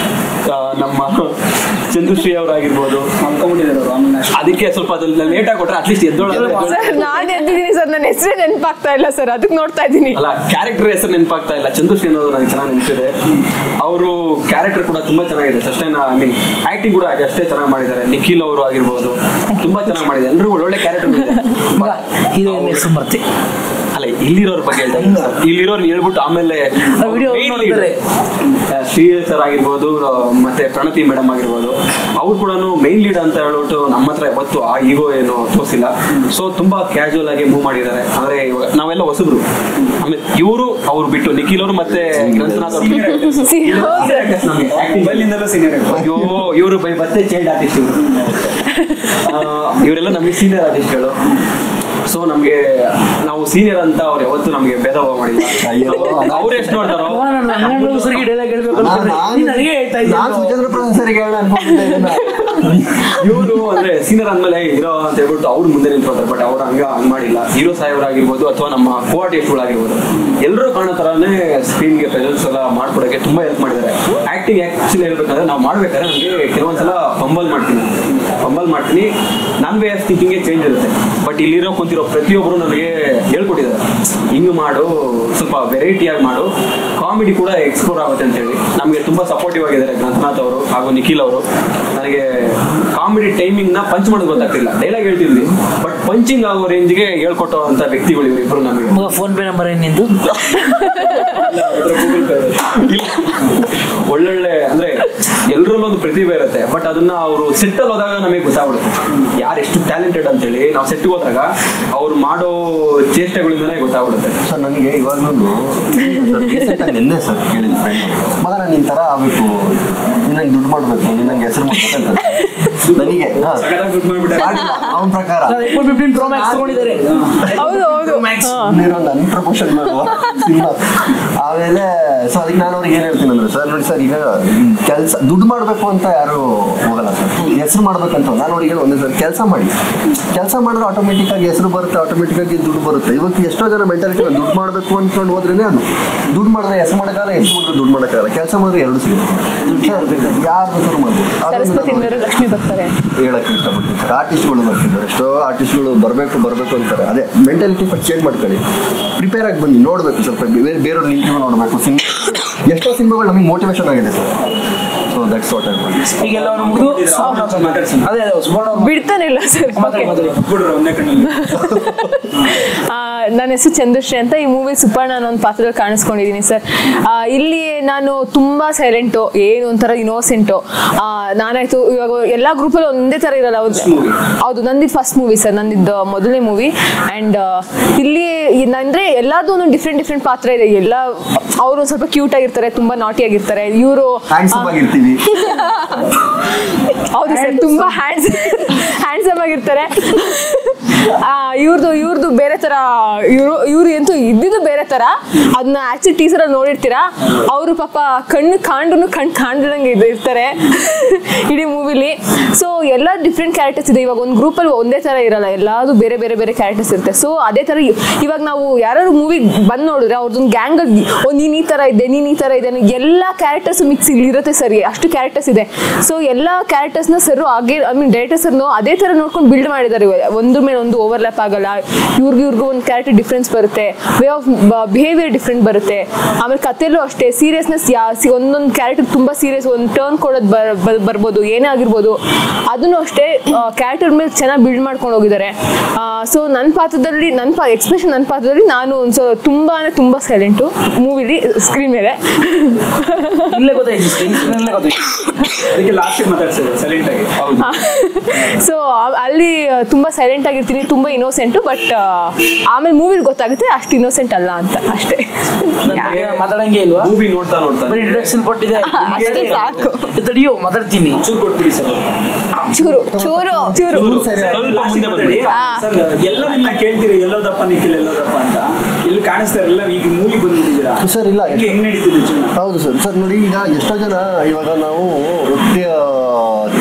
Speaker 4: ಆ, ನಮ್ಮ ಚಂದ್ರಶ್ರೀ ಅವರಾಗಿರ್ಬೋದು
Speaker 1: ಮಲ್ಕೊಂಡ್ಬಿಟ್ಟಿದ್ದಾರೆ ಅವರು ಆಮೇಲೆ ಅಷ್ಟು
Speaker 4: ಅದಕ್ಕೆ ಸ್ವಲ್ಪ ಲೇಟ್ ಆಗಿ ಕೊಟ್ರೆ ಅಟ್ಲೀಸ್ಟ್ ಎದ್ದೋಳ
Speaker 6: ಸರ್ ನಾನು ಎದ್ದಿದ್ದೀನಿ ಸರ್ ನನ್ನ ಹೆಸರೇ ನೆನಪಾಗ್ತಾ ಇಲ್ಲ ಸರ್ ಅದಕ್ಕೆ ನೋಡ್ತಾ ಇದ್ದೀನಿ
Speaker 4: ಅಲ್ಲ ಕ್ಯಾರೆಕ್ಟರ್ ಹೆಸರು ನೆನಪಾಗ್ತಾ ಇಲ್ಲ ಚಂದ್ರಶ್ರೀ ಅನ್ನೋದು ನನಗೆ ಚೆನ್ನಾಗಿ ನೆನಪಿದೆ ಅವರು ಕ್ಯಾರೆಕ್ಟರ್ ಕೂಡ ತುಂಬಾ ಚೆನ್ನಾಗಿದೆ ಸಸ್ಟೈನ್ ಐ ಮೀನ್ ಆಕ್ಟಿಂಗ್ ಕೂಡ ಅಷ್ಟೇ ಚೆನ್ನಾಗಿ ಮಾಡಿದ್ದಾರೆ ನಿಖಿಲ್ ಅವರು ಆಗಿರ್ಬೋದು ತುಂಬಾ ಚೆನ್ನಾಗಿ ಮಾಡಿದ್ದಾರೆ ಎಲ್ಲರೂ ಒಳ್ಳೊಳ್ಳೆ ಕ್ಯಾರೆಕ್ಟರ್ ಇದೆ
Speaker 2: ಮಗ ಹೀರೋಯಿನ್ ಹೆಸರು ಬರ್ತಿ
Speaker 4: ಅಲ್ಲ ಇಲ್ಲಿರೋರ್ ಬಗ್ಗೆ ಹೇಳ್ತಾ ಇದ್ದೀನಿ ಸರ್ ಇಲ್ಲಿರೋರ್ ಹೇಳ್ಬಿಟ್ಟು ಆಮೇಲೆ
Speaker 2: ಆ video
Speaker 4: main
Speaker 2: ನೋಡಿದ್ದಾರೆ.
Speaker 4: lead, ಆ, ಶ್ರೀ ಸರ್ ಆಗಿರ್ಬೋದು ಆ, ಮತ್ತೆ ಪ್ರಣತಿ ಮೇಡಮ್ ಆಗಿರ್ಬೋದು ಅವ್ರು ಕೂಡ ಮೈನ್ ಲೀಡ್ ಅಂತ ಹೇಳ್ಬಿಟ್ಟು ನಮ್ಮ ಹತ್ರ ಯಾವತ್ತು ಆ ಈಗೋ ಏನು ತೋರಿಸಿಲ್ಲ ಸೊ ತುಂಬಾ ಕ್ಯಾಶುವಲ್ ಆಗಿ ಮೂವ್ ಮಾಡಿದ್ದಾರೆ ಅಂದ್ರೆ ಇವಾಗ ನಾವೆಲ್ಲ ಹೊಸಬ್ರು ಆಮೇಲೆ ಇವರು ಅವ್ರು ಬಿಟ್ಟು ನಿಖಿಲ್ ಅವರು ಮತ್ತೆ ಗ್ರಂಥನಾಥ್ ಅವ್ರು
Speaker 1: ಮೊಬೈಲಿಂದಲೂ ಸೀನಿಯರ್
Speaker 4: ಅಯ್ಯೋ ಇವರು ಬೈ ಮತ್ತೆ ಚೈಲ್ಡ್ ಆರ್ಟಿಸ್ಟ್ ಇವರು ಇವರೆಲ್ಲ ನಮಗೆ ಸೀನಿಯರ್ ಆರ್ಟಿಸ್ಟ್ಗಳು ಸೊ ನಮ್ಗೆ ನಾವು ಸೀನಿಯರ್ ಅಂತ ಅವ್ರು ಯಾವತ್ತೂ ನಮಗೆ ಭೇದ ಭಾವ ಮಾಡಿಲ್ಲ
Speaker 3: ಅಯ್ಯೋ.
Speaker 4: ಅವ್ರು ಎಷ್ಟು ನೋಡ್ತಾರೋ
Speaker 2: ನಾನು ಹನ್ನೆರಡು ಸರಿಗೆ ಡೈಲಾಗ್ ಹೇಳ್ಬೇಕು ಅನ್ಕೊಂಡೆ. ನೀನ್ ನನಗೆ ಹೇಳ್ತಾ
Speaker 3: ನಾನು
Speaker 2: ಇದ್ದೀನಿ
Speaker 3: ಸುಚೇಂದ್ರ ಪ್ರಸಾದ್ ಸರಿಗೆ ಹೇಳೋಣ ಅನ್ಕೊಂಡಿದ್ದೆ ಇದನ್ನ.
Speaker 4: ಇವರು ಅಂದ್ರೆ ಸೀನಿಯರ್ ಅಂದ್ಮೇಲೆ ಹೀರೋ ಅಂತ ಹೇಳ್ಬಿಟ್ಟು ಅವ್ರು ಮುಂದೆ ನಿಂತ್ಕೊತಾರೆ ಬಟ್ ಅವ್ರು ಹಂಗ ಹಂಗ್ ಮಾಡಿಲ್ಲ ಹೀರೋ ಸಾಹೇಬರಾಗಿರ್ಬೋದು ಅಥವಾ ನಮ್ಮ ಕೋ ಆರ್ಟಿಸ್ಟ್ಗಳಾಗಿರ್ಬೋದು ಎಲ್ಲರೂ ಕಾಣೋ ತರಾನೇ ಸ್ಕ್ರೀನ್ಗೆ ಪ್ರೆಸೆನ್ಸ್ ಎಲ್ಲ ಮಾಡ್ಕೊಡಕ್ಕೆ ತುಂಬಾ ಹೆಲ್ಪ್ ಮಾಡಿದ್ದಾರೆ ಆಕ್ಟಿಂಗ್ ಆಕ್ಚುಲಿ ಹೇಳ್ಬೇಕಂದ್ರೆ ನಾವು ಮಾಡ್ಬೇಕಾದ್ರೆ ನನಗೆ ಕೆಲವೊಂದ್ಸಲ ಫಂಬಲ್ ಮಾಡ್ತೀನಿ ಫಂಬಲ್ ಮಾಡ್ತೀನಿ ನನ್ನ ವೇ ಆಫ್ ಥಿಂಕಿಂಗ್ ಚೇಂಜ್ ಇರುತ್ತೆ ಬಟ್ ಇಲ್ಲಿರೋ ಕುಂತಿರೋ ಪ್ರತಿಯೊಬ್ಬರು ನನಗೆ ಹೇಳ್ಕೊಟ್ಟಿದ್ದಾರೆ ಹಿಂಗ್ ಮಾಡು ಸ್ವಲ್ಪ ವೆರೈಟಿಯಾಗಿ ಮಾಡು ಕಾಮಿಡಿ ಕೂಡ ಎಕ್ಸ್ಪ್ಲೋರ್ ಆಗುತ್ತೆ ಅಂತ ಹೇಳಿ ನಮಗೆ ತುಂಬಾ ಸಪೋರ್ಟಿವ್ ಆಗಿದ್ದಾರೆ ಗ್ರಂಥನಾಥ್ ಅವರು ಹಾಗೂ ನಿಖಿಲ್ ಅವರು ನನಗೆ ಕಾಮಿಡಿ ಟೈಮಿಂಗ್ ನ ಪಂಚ್ ಮಾಡೋದು ಗೊತ್ತಾಗ್ತಿಲ್ಲ ಡೈಲಾಗ್ ಹೇಳ್ತಿದ್ವಿ ಬಟ್ ಪಂಚಿಂಗ್ ಆಗೋ ರೇಂಜ್ಗೆ ಹೇಳ್ಕೊಟ್ಟೋ ಅಂತ ವ್ಯಕ್ತಿಗಳು ಇವರಿಬ್ರು ನಮಗೆ
Speaker 2: ಮಗ ಫೋನ್ ಪೇ ನಂಬರ್ ಏನ್ ನಿಂದು
Speaker 4: ಒಳ್ಳೊಳ್ಳೆ ಅಂದ್ರೆ ಎಲ್ಲರಲ್ಲೂ ಒಂದು ಪ್ರತಿಭೆ ಇರುತ್ತೆ ಬಟ್ ಅದನ್ನ ಅವರು ಸೆಟ್ ಅಲ್ಲಿ ಹೋದಾಗ ನಮಗೆ ಗೊತ್ತಾಗ್ಬಿಡುತ್ತೆ ಯಾರು ಎಷ್ಟು ಟ್ಯಾಲೆಂಟೆಡ್ ಅಂತೇಳಿ ನಾವು ಸೆಟ್ ಹೋದಾಗ ಅವ್ರು ಮಾಡೋ ಚೇಷ್ಟೆಗಳಿಂದನೇ ಗೊತ್ತಾಗ್ಬಿಡುತ್ತೆ
Speaker 3: ಸರ್ ನನಗೆ ಇವಾಗ್ಲೂ ನಿನ್ನೆ ಸರ್ ಕೇಳಿದ ಫ್ರೆಂಡ್ ಮಗ ನಾನು ನಿನ್ ತರ ಆಗ್ಬೇಕು ನೀನ್ ನಂಗೆ ದುಡ್ಡು ಮಾಡ್ಬೇಕು ನೀನ್ ನಂಗೆ ಹೆಸರು ಮಾಡ್ಬೇಕಂತ ನನಗೆ ಅವನ ಪ್ರಕಾರ
Speaker 2: ಐಫೋನ್ ಫಿಫ್ಟೀನ್ ಪ್ರೋ ಮ್ಯಾಕ್ಸ್ ತಗೊಂಡಿದ್ದಾರೆ
Speaker 6: ಹೌದು ಹೌದು
Speaker 2: ಮ್ಯಾಕ್ಸ್
Speaker 6: ಹಾ.
Speaker 3: ನೀನು ನನ್ನ ಪ್ರಮೋಷನ್ ಮಾಡುವ ಸಿನಿಮಾ ಆಮೇಲೆ ಸೊ ಅದಕ್ಕೆ ನಾನು ಅವ್ರಿಗೆ ಏನ್ ಹೇಳ್ತೀನಿ ಅಂದ್ರೆ ಸರ್ ನೋಡಿ ಸರ್ ಈಗ ಕೆಲಸ ದುಡ್ಡು ಮಾಡಬೇಕು ಅಂತ ಯಾರು ಹೋಗಲ್ಲ ಸರ್ ಹೆಸರು ಮಾಡ್ಬೇಕಂತ ನಾನು ಅವ್ರಿಗೆ ಹೇಳಿ ಒಂದೇ ಸರ್ ಕೆಲಸ ಮಾಡಿ ಕೆಲಸ ಮಾಡಿದ್ರೆ ಆಟೋಮೆಟಿಕ್ ಆಗಿ ಹೆಸರು ಬರುತ್ತೆ ಆಟೋಮೆಟಿಕ್ ಆಗಿ ದುಡ್ಡು ಬರುತ್ತೆ ಇವತ್ತು ಎಷ್ಟೋ ಜನ ಮೆಂಟಾಲಿಟಿ ದುಡ್ಡು ಮಾಡಬೇಕು ಅನ್ಕೊಂಡು ಹೋದ್ರೇನೆ ಅದು ದುಡ್ಡು ಮಾಡಿದ್ರೆ ಹೆಸರು ಮಾಡೋಕ್ಕಾಗಲ್ಲ ಹೆಸರು ಮಾಡಿದ್ರೆ ದುಡ್ಡು ಮಾಡೋಕ್ಕಾಗಲ್ಲ ಕೆಲಸ ಮಾಡಿದ್ರೆ ಎರಡು ಸಿಗುತ್ತೆ ಯಾರು ಬೇಕಾದ್ರೂ ಮಾಡ್ಬೋದು
Speaker 6: ಸರಸ್ವತಿ
Speaker 3: ಅದೊಂದು
Speaker 6: ಮೇರೆ ಲಕ್ಷ್ಮಿ ಬರ್ತಾರೆ
Speaker 3: ಹೇಳಕ್ಕೆ ಇಷ್ಟಪಡ್ತೀನಿ ಸರ್ ಆರ್ಟಿಸ್ಟ್ಗಳು ಬರ್ತಿದ್ದಾರೆ ಎಷ್ಟೋ ಆರ್ಟಿಸ್ಟ್ಗಳು ಬರಬೇಕು ಬರಬೇಕು ಅಂತಾರೆ ಅದೇ ಮೆಂಟಾಲಿಟಿ ಫಸ್ಟ್ ಚೇಂಜ್ ಮಾಡ್ಕೊಳ್ಳಿ ಪ್ರಿಪೇರ್ ಆಗಿ ಬನ್ನಿ ನೋಡಬೇಕು ಸ್ವಲ್ಪ ಬೇರೆ ಬೇರೆಯವ್ರ ಇಂಟರ್ವ್ಯೂ ನೋಡಬೇಕು ಸಿನಿಮಾ ಎಷ್ಟೋ ಸಿನಿಮಾಗಳು ನಮಗೆ ಮೋಟಿವೇಶನ್ ಆಗಿದೆ sir so that's what I
Speaker 2: ಈಗೆಲ್ಲ ಅವ್ರು ಮುಗಿದು ಅದೇ ಅದೇ ಸುವರ್ಣ ಅವ್ರು
Speaker 6: ಬಿಡ್ತಾನೆ ಇಲ್ಲ ಸರ್
Speaker 2: ಮಾತಾಡಿ ಮಾತಾಡಿ
Speaker 1: ಬಿಡ್ರು ಒಂದೇ ಕಣ್ಣಲ್ಲಿ
Speaker 6: ನನ್ನ ಹೆಸರು ಚಂದ್ರಶ್ರೀ ಅಂತ ಈ ಮೂವಿ ಸುಪರ್ಣ ಅನ್ನೋ ಒಂದು ಪಾತ್ರದಲ್ಲಿ ಕಾಣಿಸ್ಕೊಂಡಿದ್ದೀನಿ ಸರ್ ಇಲ್ಲಿ ನಾನು ತುಂಬಾ ಸೈಲೆಂಟು ಏನು ಒಂಥರ ಇನೋಸೆಂಟು ನಾನಾಯ್ತು ಇವಾಗ ಎಲ್ಲ ಗ್ರೂಪಲ್ಲಿ ಒಂದೇ ಥರ ಇರಲ್ಲ ಹೌದು ಹೌದು ನಂದಿದ್ದು ಫಸ್ಟ್ ಮೂವಿ ಸರ್ ನಂದಿದ್ದು ಮೊದಲನೇ ಮೂವಿ ಆ್ಯಂಡ್ ಇಲ್ಲಿ ಇನ್- ಅಂದ್ರೆ ಎಲ್ಲಾರ್ದು ಒಂದೊಂದು ಡಿಫ್ರೆಂಟ್ ಡಿಫ್ರೆಂಟ್ ಪಾತ್ರ ಇದೆ ಎಲ್ಲ ಅವರು ಸ್ವಲ್ಪ ಕ್ಯೂಟ್ ಆಗಿರ್ತಾರೆ ತುಂಬಾ ನಾಟಿ ಆಗಿರ್ತಾರೆ ಇವರು
Speaker 3: ಹ್ಯಾಂಡ್ಸಮ್ ಆಗಿರ್ತೀವಿ
Speaker 6: ಹೌದು ಸರ್ ತುಂಬಾ ಹ್ಯಾಂಡ್ಸ್ ಹ್ಯಾಂಡ್ಸಮ್ ಆಗಿರ್ತಾರೆ ಇವ್ರದ್ದು ಇವ್ರದ್ದು ಬೇರೆ ತರ ಇವ್ರು ಇವ್ರು ಅಂತೂ ಇದ್ದಿದ್ದು ಬೇರೆ ತರ ಅದನ್ನ ಆಕ್ಚುಲಿ ಟೀಸರ್ ಅಲ್ಲಿ ನೋಡಿರ್ತೀರಾ ಅವರು ಪಾಪ ಕಣ್ಣು ಕಾಂಡು ಕಣ್ಣು ಕಾಣ್ದಂಗೆ ಇದು ಇರ್ತಾರೆ ಇಡೀ ಮೂವಿಲಿ ಸೊ ಎಲ್ಲ ಡಿಫ್ರೆಂಟ್ ಕ್ಯಾರೆಕ್ಟರ್ಸ್ ಇದೆ ಇವಾಗ ಒಂದು ಗ್ರೂಪಲ್ಲಿ ಒಂದೇ ತರ ಇರಲ್ಲ ಎಲ್ಲಾದು ಬೇರೆ ಬೇರೆ ಬೇರೆ ಕ್ಯಾರೆಕ್ಟರ್ಸ್ ಇರುತ್ತೆ ಸೊ ಅದೇ ತರ ಇ- ಇವಾಗ ನಾವು ಯಾರು ಮೂವಿ ಬಂದ್ ನೋಡಿದ್ರೆ ಅವ್ರದ್ದೊಂದು ಗ್ಯಾಂಗ್ ಓ ನೀನ್ ಈ ತರ ಇದೆ ನೀನ್ ಈ ತರ ಇದೆ ಅನ್ನೋ ಎಲ್ಲ ಕ್ಯಾರೆಕ್ಟರ್ಸ್ ಮಿಕ್ಸ್ ಇಲ್ಲಿ ಇರುತ್ತೆ ಸರಿ ಅಷ್ಟು ಕ್ಯಾರೆಕ್ಟರ್ಸ್ ಇದೆ ಸೊ ಎಲ್ಲ ಕ್ಯಾರೆಕ್ಟರ್ಸ್ನ ಸರ್ ಹಾಗೆ ಐ ಮೀನ್ ಡೈರೆಕ್ಟರ್ ಸರ್ನು ಅದೇ ತರ ನೋಡ್ಕೊಂಡು ಬಿಲ್ಡ್ ಮಾಡಿದ್ದಾರೆ ಇವಾಗ. ಒಂದ್ರ ಮೇಲೆ ಒಂದು ಓವರ್ಲ್ಯಾಪ್ ಆಗಲ್ಲ ಇವ್ರಿಗೆ ಇವ್ರಿಗೂ ಒಂದು ಕ್ಯಾರೆಕ್ಟರ್ ಡಿಫ್ರೆನ್ಸ್ ಬರುತ್ತೆ ವೇ ಆಫ್ ಬಿಹೇವಿಯರ್ ಡಿಫ್ರೆಂಟ್ ಬರುತ್ತೆ ಆಮೇಲೆ ಕಥೆಲೂ ಅಷ್ಟೇ ಸೀರಿಯಸ್ನೆಸ್ ಯಾ ಸಿ ಒಂದೊಂದು ಕ್ಯಾರೆಕ್ಟರ್ ತುಂಬಾ ಸೀರಿಯಸ್ ಒಂದು ಟರ್ನ್ ಕೊಡೋದು ಬರ್ ಬರ್- ಬರ್ಬೋದು ಏನೇ ಆಗಿರ್ಬೋದು ಅದನ್ನು ಅಷ್ಟೇ ಕ್ಯಾರೆಕ್ಟರ್ ಮೇಲೆ ಚೆನ್ನಾಗಿ ಬಿಲ್ಡ್ ಮಾಡ್ಕೊಂಡು ಹೋಗಿದ್ದಾರೆ ಸೊ ನನ್ನ ಪಾತ್ರದಲ್ಲಿ ನನ್ನ ಪಾ ಎಕ್ಸ್ಪ್ರೆಷನ್ ನನ್ನ ಪಾತ್ರದಲ್ಲಿ ನಾನು ಒಂದು ಸೊ ತುಂಬಾ ಅಂದ್ರೆ ತುಂಬಾ ಸೈಲೆಂಟು ಮೂವಿಲಿ ಸ್ಕ್ರೀನ್ ಮೇಲೆ
Speaker 2: ಇಲ್ಲೇ ಗೊತ್ತಾಯ್ತು ಇಲ್ಲೇ ಗೊತ್ತಾಯ್ತು
Speaker 1: ಅದಕ್ಕೆ ಲಾಸ್ಟ್ ಮಾತಾಡ್ಸಿದ್ರು ಸೈಲೆಂಟ್ ಆಗಿ ಹೌದು
Speaker 6: ಸೊ ಅಲ್ಲಿ ಆ, ತುಂಬಾ ಸೈಲೆಂಟ್ ಆಗಿರ್ತೀನಿ ತುಂಬಾ ಇನ್ನೋಸೆಂಟು ಬಟ್ ಆಮೇಲೆ ಮೂವಿಲಿ ಗೊತ್ತಾಗುತ್ತೆ ಅಷ್ಟು ಇನ್ನೋಸೆಂಟ್ ಅಲ್ಲ ಅಂತ ಅಷ್ಟೇ
Speaker 2: ನನಗೆ ಮಾತಾಡಂಗೆ ಇಲ್ವಾ
Speaker 4: ಮೂವಿ ನೋಡ್ತಾ ನೋಡ್ತಾ
Speaker 2: ಬರೀ ಇಂಟ್ರಡಕ್ಷನ್ ಕೊಟ್ಟಿದೆ
Speaker 6: ಅಷ್ಟೇ ಸಾಕು.
Speaker 2: ತಡಿಯೋ ಮಾತಾಡ್ತೀನಿ
Speaker 1: ಚೂರು ಕೊಟ್ಬಿಡಿ ಸರ್
Speaker 6: ಚೂರು ಚೂರು ಚೂರು
Speaker 4: ಸ್ವಲ್ಪ ಮುಂದೆ ಬಂದ್ಬಿಡಿ
Speaker 1: ಸರ್ ಎಲ್ಲ ನಿಮ್ಮನ್ನ ಕೇಳ್ತೀರಿ ಎಲ್ಲೋದಪ್ಪ ನಿಖಿಲ್ ಎಲ್ಲೋದಪ್ಪ ಅಂತ ಇಲ್ಲಿ ಕಾಣಿಸ್ತಾ ಇರಲ್ಲ ಈಗ ಮೂವಿ ಬಂದ್ಬಿಟ್ಟಿದ್ದೀರಾ
Speaker 3: ಸರ್ ಇಲ್ಲ
Speaker 1: ಹೆಂಗ್ ನಡೀತಿದೆ ಜೀವನ
Speaker 3: ಹೌದು ಸರ್ ಸರ್ ನೋಡಿ ಈಗ ಎಷ್ಟೋ ಜನ ಇವಾಗ ನಾವು ವೃತ್ತಿ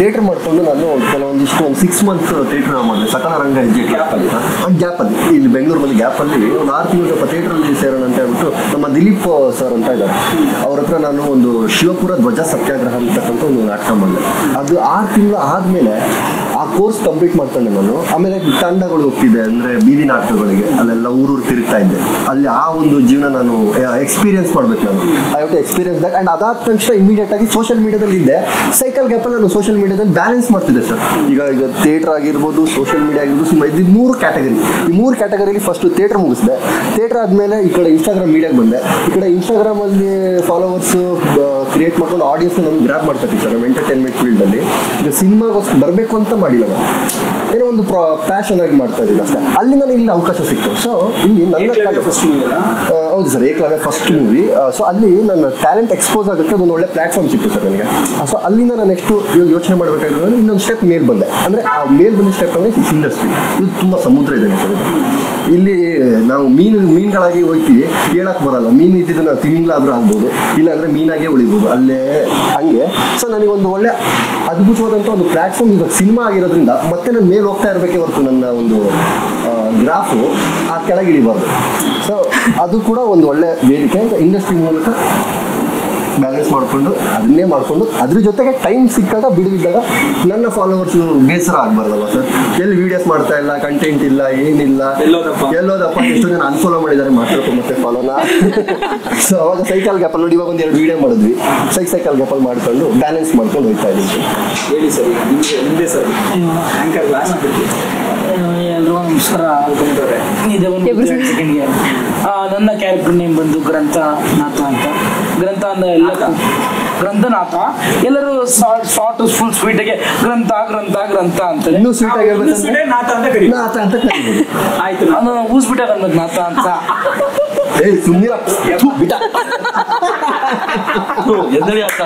Speaker 3: ಥಿಯೇಟರ್ ಮಾಡ್ಕೊಂಡು ನಾನು ಕೆಲವೊಂದಿಷ್ಟು ಒಂದು ಸಿಕ್ಸ್ ಮಂತ್ಸ್ ಥಿಯೇಟರ್ ಮಾಡಿದೆ ಸಕಲ ರಂಗ ಹೆಜ್ಜೆ ಗ್ಯಾಪಲ್ಲಿ ಆ ಗ್ಯಾಪಲ್ಲಿ ಇಲ್ಲಿ ಬೆಂಗಳೂರಲ್ಲಿ ಗ್ಯಾಪಲ್ಲಿ ಒಂದು ಆರು ತಿಂಗಳು ಸ್ವಲ್ಪ ಥಿಯೇಟ್ರಲ್ಲಿ ಸೇರೋಣ ಅಂತ ಹೇಳ್ಬಿಟ್ಟು ನಮ್ಮ ದಿಲೀಪ್ ಸರ್ ಅಂತ ಇದ್ದಾರೆ ಅವ್ರ ಹತ್ರ ನಾನು ಒಂದು ಶಿವಪುರ ಧ್ವಜ ಸತ್ಯಾಗ್ರಹ ಅಂತಕ್ಕಂಥ ಒಂದು ನಾಟಕ ಮಾಡಿದೆ ಅದು ಆರು ತಿಂಗಳು ಆದಮೇಲೆ ಆ ಕೋರ್ಸ್ ಕಂಪ್ಲೀಟ್ ಮಾಡ್ಕೊಂಡೆ ನಾನು ಆಮೇಲೆ ತಂಡಗಳು ಹೋಗ್ತಿದ್ದೆ ಅಂದರೆ ಬೀದಿ ನಾಟಕಗಳಿಗೆ ಅಲ್ಲೆಲ್ಲ ಊರೂರು ತಿರುಗ್ತಾ ಇದ್ದೆ ಅಲ್ಲಿ ಆ ಒಂದು ಜೀವನ ನಾನು ಎಕ್ಸ್ಪೀರಿಯನ್ಸ್ ಮಾಡ್ಬೇಕು ನಾನು I have to experience that and ಅದಾದ ತಕ್ಷಣ ಇಮಿಡಿಯೇಟ್ ಆಗಿ ಸೋಷಿಯಲ್ ಮೀಡಿಯಾದಲ್ಲಿ ಇದ್ದೆ ಸೈಕಲ್ ಗ್ಯಾಪಲ್ಲಿ ನಾನು ಸೋಷಿಯಲ್ ಮೀಡಿಯಾದಲ್ಲಿ ಬ್ಯಾಲೆನ್ಸ್ ಮಾಡ್ತಿದ್ದೆ ಸರ್ ಈಗ ಈಗ ಥಿಯೇಟರ್ ಆಗಿರ್ಬೋದು ಸೋಷಿಯಲ್ ಮೀಡಿಯಾ ಆಗಿರ್ಬೋದು ಸಿನಿಮಾ ಇದು ಮೂರು ಕ್ಯಾಟಗರಿ ಈ ಮೂರು ಕ್ಯಾಟಗರಿಲಿ ಫಸ್ಟ್ ಥಿಯೇಟರ್ ಮುಗಿಸಿದೆ ಥಿಯೇಟರ್ ಆದಮೇಲೆ ಈ ಕಡೆ ಇನ್ಸ್ಟಾಗ್ರಾಮ್ ಮೀಡಿಯಾಗೆ ಬಂದೆ ಈ ಕಡೆ ಇನ್ಸ್ಟಾಗ್ರಾಮಲ್ಲಿ ಫಾಲೋವರ್ಸ್ ಕ್ರಿಯೇಟ್ ಮಾಡ್ಕೊಂಡು ಆಡಿಯನ್ಸ್ ನಮ್ಗೆ ಗ್ರ್ಯಾಪ್ ಮಾಡ್ಕೊತೀವಿ ಸರ್ ನಮ್ಮ ಎಂಟರ್ಟೈನ್ಮೆಂಟ್ ಫೀಲ್ಡಲ್ಲಿ ಈಗ ಸಿನಿಮಾಗೋಸ್ಕರ ಬರಬೇಕು ಅಂತ ಮಾಡಿಲ್ಲ ನಾನು ಏನೋ ಒಂದು ಪ್ಯಾಷನ್ ಆಗಿ ಮಾಡ್ತಾ ಇದ್ದೀನಿ ಅಷ್ಟೇ ಅಲ್ಲಿ ನನಗೆ ಇಲ್ಲಿ ಅವಕಾಶ ಸಿಕ್ತು ಸೊ ಇಲ್ಲಿ ನನ್ನ
Speaker 1: ಫಸ್ಟ್
Speaker 3: ಆ, ಹೌದು sir Ekalavya first movie so ಅಲ್ಲಿ ನನ್ನ ಟ್ಯಾಲೆಂಟ್ ಎಕ್ಸ್ಪೋಸ್ ಆಗುತ್ತೆ ಅದೊಂದು ಒಳ್ಳೆ ಪ್ಲಾಟ್ಫಾರ್ಮ್ ಸಿಕ್ತು ಸರ್ ನನಗೆ ಸೊ ಅಲ್ಲಿಂದ ನಾನು ನೆಕ್ಸ್ಟ್ ಯೋಚನೆ ಮಾಡಬೇಕಾದ್ರೆ ಇನ್ನೊಂದು ಸ್ಟೆಪ್ ಮೇಲ್ ಬಂದೆ ಅಂದರೆ ಆ ಮೇಲ್ ಬಂದ ಸ್ಟೆಪ್ ಅಂದರೆ ಇಂಡಸ್ಟ್ರಿ ಇದು ತುಂಬ ಸಮುದ್ರ ಇದೆ ಸರ್ ಇದು. ಇಲ್ಲಿ ನಾವು ಮೀನು ಮೀನುಗಳಾಗಿ ಹೋಗ್ತೀವಿ ಹೇಳಕ್ ಬರಲ್ಲ ಮೀನು ಇದ್ದಿದ್ದು ನಾವು ತಿಂಗಳಾದ್ರೂ ಆಗ್ಬೋದು ಇಲ್ಲಾಂದ್ರೆ ಮೀನಾಗೆ ಉಳಿಬೋದು ಅಲ್ಲೇ ಹಂಗೆ ಸೊ ನನಗೆ ಒಂದು ಒಳ್ಳೆ ಅದ್ಭುತವಾದಂಥ ಒಂದು ಪ್ಲಾಟ್ಫಾರ್ಮ್ ಇವಾಗ ಸಿನಿಮಾ ಆಗಿರೋದ್ರಿಂದ ಮತ್ತೆ ನಾನು ಮೇಲೆ ಹೋಗ್ತಾ ಇರಬೇಕೇ ಹೊರತು ನನ್ನ ಒಂದು ಗ್ರಾಫು ಆ ಕೆಳಗೆ ಇಳಿಬಾರ್ದು ಸೊ ಅದು ಕೂಡ ಒಂದು ಒಳ್ಳೆ ವೇದಿಕೆ ಇಂಡಸ್ಟ್ರಿ ಮೂಲಕ ಬ್ಯಾಲೆನ್ಸ್ ಮಾಡಿಕೊಂಡು ಅದನ್ನೇ ಮಾಡಿಕೊಂಡು ಅದ್ರ ಜೊತೆಗೆ ಟೈಮ್ ಸಿಕ್ಕಾಗ ಬಿಡುವಿದ್ದಾಗ ನನ್ನ ಫಾಲೋವರ್ಸ್ ಬೇಸರ ಆಗ್ಬಾರ್ದಲ್ಲ ಸರ್ ಎಲ್ಲಿ ವಿಡಿಯೋಸ್ ಮಾಡ್ತಾ ಇಲ್ಲ ಕಂಟೆಂಟ್ ಇಲ್ಲ ಏನಿಲ್ಲ
Speaker 1: ಎಲ್ಲೋದಪ್ಪ?
Speaker 3: ಎಲ್ಲೋದಪ್ಪ ಎಷ್ಟು ಜನ ಅನ್ಫಾಲೋ ಮಾಡಿದ್ದಾರೆ ಮಾತಾಡ್ಕೊ ಮತ್ತೆ ಫಾಲೋನ ಸೊ ಅವಾಗ ಸೈಕಲ್ ಗ್ಯಾಪಲ್ಲಿ ನೋಡಿ ಇವಾಗ ಒಂದು ಎರಡು ವಿಡಿಯೋ ಮಾಡಿದ್ವಿ ಸೈಕ್ ಸೈಕಲ್ ಗ್ಯಾಪಲ್ಲಿ ಮಾಡ್ಕೊಂಡು ಬ್ಯಾಲೆನ್ಸ್ ಮಾಡ್ಕೊಂಡು ಹೋಗ್ತಾ ಇದ್ದೀವಿ
Speaker 1: ಹೇಳಿ ಸರ್ ಈಗ ನಿಮ್ಗೆ ನಿಮ್ದೇ ಸರ್ ಆಂಕರ್ ಗ್ಲಾಸ್
Speaker 2: ಎಲ್ರಿಗೂ ನಮಸ್ಕಾರ
Speaker 1: ಅನ್ಕೊಂತಾರೆ
Speaker 2: ಇದೆ ಒಂದು
Speaker 6: ಎಬ್ರು-
Speaker 2: ಸೆಕೆಂಡ್ಗೆ ನನ್ನ ಕ್ಯಾರೆಕ್ಟರ್ ನೇಮ್ ಬಂದು ಗ್ರಂಥನಾಥ ಅಂತ ಗ್ರಂಥ ಅಂದ್ರೆ ಎಲ್ಲ ಗ್ರಂಥನಾಥ ಎಲ್ಲರೂ ಶಾರ್ಟ್ ಶಾರ್ಟ್ ಫುಲ್ ಸ್ವೀಟ್ಗೆ ಗ್ರಂಥ ಗ್ರಂಥ ಗ್ರಂಥ ಅಂತಾರೆ
Speaker 3: ಇನ್ನೂ ಸ್ವೀಟ್ ಆಗಿ ಹೇಳ್ಬೇಕಂದ್ರೆ
Speaker 1: ನಾಥ ಅಂತ ಕರಿ
Speaker 3: ನಾಥ ಅಂತ ಕರೀಬೋದು
Speaker 1: ಆಯ್ತು
Speaker 2: ನಾನು ಊಸ್ಬಿಟ್ಟೆ ಅನ್ಬೇಕು ನಾಥ ಅಂತ
Speaker 3: ಏಯ್ ಸುಮ್ಮನೆ ಬಿಟ್ಟ
Speaker 4: ಎದ್ದಳಿ ಅಂತ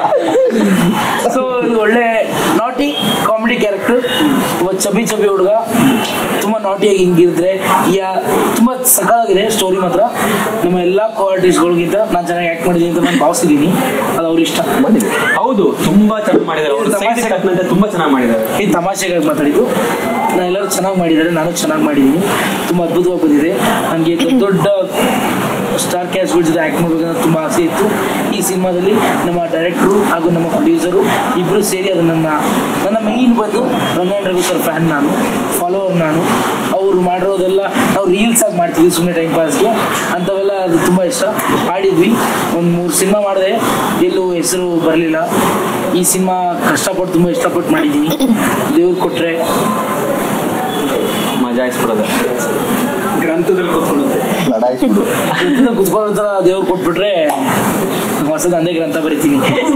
Speaker 2: ಸೊ ಇದು ಒಳ್ಳೆ ನಾಟಿ ಕಾಮಿಡಿ ಕ್ಯಾರೆಕ್ಟರ್ ತುಂಬ ಚಬಿ ಚಬಿ ಹುಡುಗ ತುಂಬ ನಾಟಿಯಾಗಿ ಹಿಂಗಿದ್ರೆ ಯಾ ತುಂಬ ಸಕಾಲಾಗಿದೆ ಸ್ಟೋರಿ ಮಾತ್ರ ನಮ್ಮ ಎಲ್ಲ ಕ್ವಾಲಿಟೀಸ್ಗಳಿಗಿಂತ ನಾನು ಚೆನ್ನಾಗಿ ಆ್ಯಕ್ಟ್ ಮಾಡಿದ್ದೀನಿ ಅಂತ ನಾನು ಭಾವಿಸಿದ್ದೀನಿ ಅದು ಅವ್ರ ಇಷ್ಟ
Speaker 3: ಮಾಡಿದ್ವಿ
Speaker 4: ಹೌದು ತುಂಬಾ ಚೆನ್ನಾಗಿ ಮಾಡಿದ್ದಾರೆ ಅವರು ಸೈನ್ಸ್ ತಕ್ಕಂತೆ ತುಂಬಾ ಚೆನ್ನಾಗಿ ಮಾಡಿದ್ದಾರೆ
Speaker 2: ಈ ತಮಾಷೆಗಾಗಿ ಮಾತಾಡಿದ್ದು ನಾನು ಎಲ್ಲರೂ ಚೆನ್ನಾಗಿ ಮಾಡಿದ್ದಾರೆ ನಾನು ಚೆನ್ನಾಗಿ ಮಾಡಿದ್ದೀನಿ ತುಂಬ ಅದ್ಭುತವಾಗಿ ಬಂದಿದೆ ನನಗೆ ದೊಡ್ಡ ದೊಡ್ಡ ಸ್ಟಾರ್ ಕ್ಯಾಸ್ಗಳ ಜೊತೆ ಆ್ಯಕ್ಟ್ ಮಾಡಬೇಕಂತ ತುಂಬ ಆಸೆ ಇತ್ತು ಈ ಸಿನಿಮಾದಲ್ಲಿ ನಮ್ಮ ಡೈರೆಕ್ಟ್ರು ಹಾಗೂ ನಮ್ಮ ಪ್ರೊಡ್ಯೂಸರು ಇಬ್ಬರು ಸೇರಿ ಅದು ನನ್ನ ನನ್ನ ಮೈನ್ ಬಂದು ರಂಗನ್ ರಘು ಸರ್ ಫ್ಯಾನ್ ನಾನು ಫಾಲೋವರ್ ನಾನು ಅವರು ಮಾಡಿರೋದೆಲ್ಲ ನಾವು ರೀಲ್ಸ್ ಆಗಿ ಮಾಡ್ತೀವಿ ಸುಮ್ಮನೆ ಟೈಮ್ ಪಾಸ್ಗೆ ಅಂಥವೆಲ್ಲ ಅದು ತುಂಬ ಇಷ್ಟ ಆಡಿದ್ವಿ ಒಂದು ಮೂರು ಸಿನಿಮಾ ಮಾಡಿದೆ ಎಲ್ಲೂ ಹೆಸರು ಬರಲಿಲ್ಲ ಈ ಸಿನಿಮಾ ಕಷ್ಟಪಟ್ಟು ತುಂಬ ಇಷ್ಟಪಟ್ಟು ಮಾಡಿದ್ದೀನಿ ದೇವ್ರು ಕೊಟ್ಟರೆ
Speaker 4: ಮಜಾಯಿಸ್ಬಿಡೋದು
Speaker 1: ಗ್ರಂಥದಲ್ಲಿ ಕೂತ್ಕೊಳ್ಳುತ್ತೆ
Speaker 3: ಲಡಾಯಿಸ್ಬಿಡು
Speaker 2: ಕುತ್ಕೊಳ್ಳೋ ಥರ ದೇವ್ರು ಕೊಟ್ಬಿಟ್ರೆ ಹೊಸದು ಅಂದೇ ಗ್ರಂಥ ಬರಿತೀನಿ